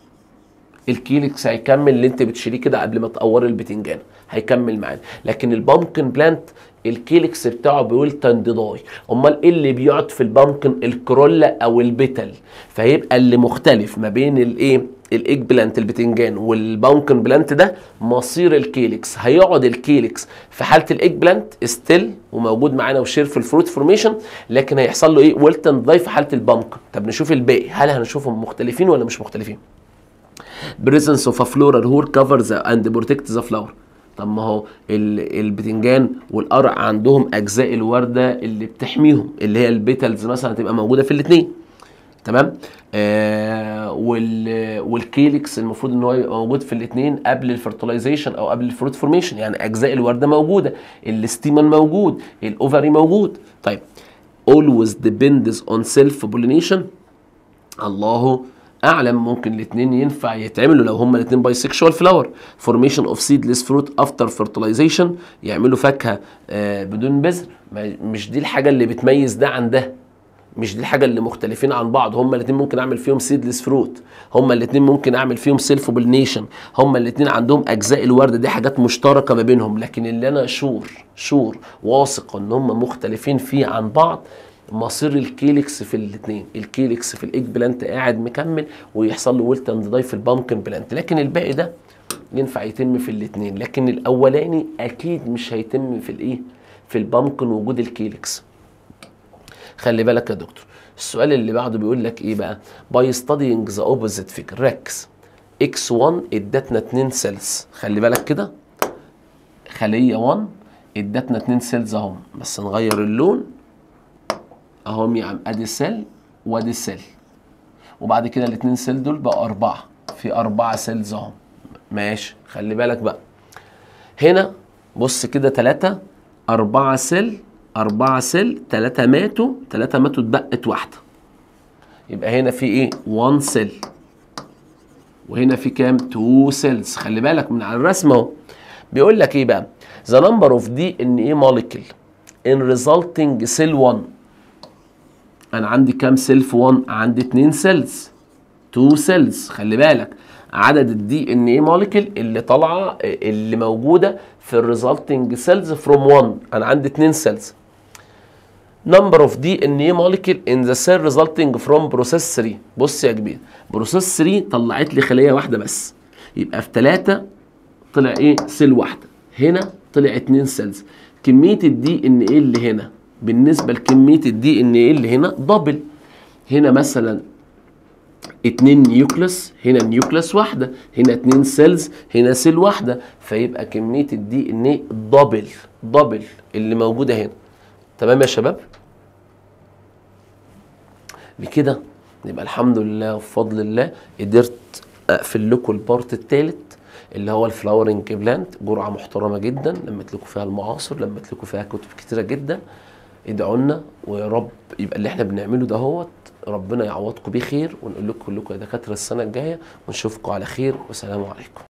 الكيلكس هيكمل اللي انت بتشيليه كده قبل ما تقوري البتنجان هيكمل معانا لكن البامكن بلانت الكيلكس بتاعه بيقول تندضاي امال ايه اللي بيقعد في البامكن الكرولا او البتل فيبقى اللي مختلف ما بين الايه الايج بلانت البتنجان والباونكن بلانت ده مصير الكيلكس هيقعد الكيلكس في حاله الايج بلانت ستيل وموجود معانا وشير في الفروت فورميشن لكن هيحصل له ايه ويلتن داي في حاله البامكن طب نشوف الباقي هل هنشوفهم مختلفين ولا مش مختلفين presence of a floral who covers and protects the flower طب ما هو ال- البتنجان والقرع عندهم اجزاء الورده اللي بتحميهم اللي هي البيتلز مثلا هتبقى موجوده في الاثنين تمام آه وال والكيلكس المفروض ان هو يبقى موجود في الاثنين قبل الفرتلايزيشن او قبل الفروت فورميشن يعني اجزاء الورده موجوده الاستيمن موجود الاوفري موجود طيب always depends on self pollination الله اعلم ممكن الاثنين ينفع يتعملوا لو هما الاثنين باي سيكشوال فلاور فورميشن اوف سيدلس فروت افتر فيرتلايزيشن يعملوا فاكهه آه بدون بذر ما- مش دي الحاجه اللي بتميز ده عن ده مش دي الحاجه اللي مختلفين عن بعض هما الاثنين ممكن اعمل فيهم سيدلس فروت هما الاثنين ممكن اعمل فيهم سيلف بولينيشن هما الاثنين عندهم اجزاء الورده دي حاجات مشتركه ما بينهم لكن اللي انا شور شور واثق ان هما مختلفين فيه عن بعض مصير الكيلكس في الاثنين الكيلكس في الايج بلانت قاعد مكمل ويحصل له ويلت اند داي في البامكن بلانت لكن الباقي ده ينفع يتم في الاثنين لكن الاولاني اكيد مش هيتم في الايه في البامكن وجود الكيلكس خلي بالك يا دكتور السؤال اللي بعده بيقول لك ايه بقى باي ستادينج ذا اوبوزيت فيجر ركز اكس 1 ادتنا 2 سيلز خلي بالك كده خليه 1 ادتنا 2 سيلز اهم بس نغير اللون اهم يا عم ادي سيل وادي سيل وبعد كده الاثنين سيل دول بقوا اربعه في اربعه سيلز اهم ماشي خلي بالك بقى هنا بص كده ثلاثة أربعة سيل أربعة سيل ثلاثة ماتوا ثلاثة ماتوا اتبقت واحدة يبقى هنا في إيه؟ 1 سيل وهنا في كام؟ 2 سيلز خلي بالك من على الرسم أهو بيقول لك إيه بقى؟ The number of DNA molecule in resulting cell 1 أنا عندي كام سيل في 1؟ عندي 2 سيلز 2 سيلز خلي بالك عدد الدي ان ايه موليكيول اللي طالعه اللي موجوده في الريزلتنج سيلز فروم 1 انا عندي 2 سيلز number of DNA molecule in the cell resulting from process 3 بص يا كبير بروسيس 3 طلعت لي خليه واحده بس يبقى في 3 طلع ايه سيل واحده هنا طلع 2 سيلز كميه الدي ان ايه اللي هنا بالنسبه لكميه الدي ان ايه اللي هنا دبل هنا مثلا اتنين نيوكلس هنا نيوكلس واحدة هنا اتنين سيلز هنا سيل واحدة فيبقى كمية الدي ان ايه دبل دبل اللي موجودة هنا تمام يا شباب بكده يبقى الحمد لله وبفضل الله قدرت اقفل لكم البارت الثالث اللي هو الفلاورنج بلانت جرعه محترمه جدا لمت لكم فيها المعاصر لمت لكم فيها كتب كتيره جدا ادعوا لنا ويا رب يبقى اللي احنا بنعمله دهوت ربنا يعوضكم بيه خير ونقول لكم كلكم يا دكاتره السنه الجايه ونشوفكم على خير والسلام عليكم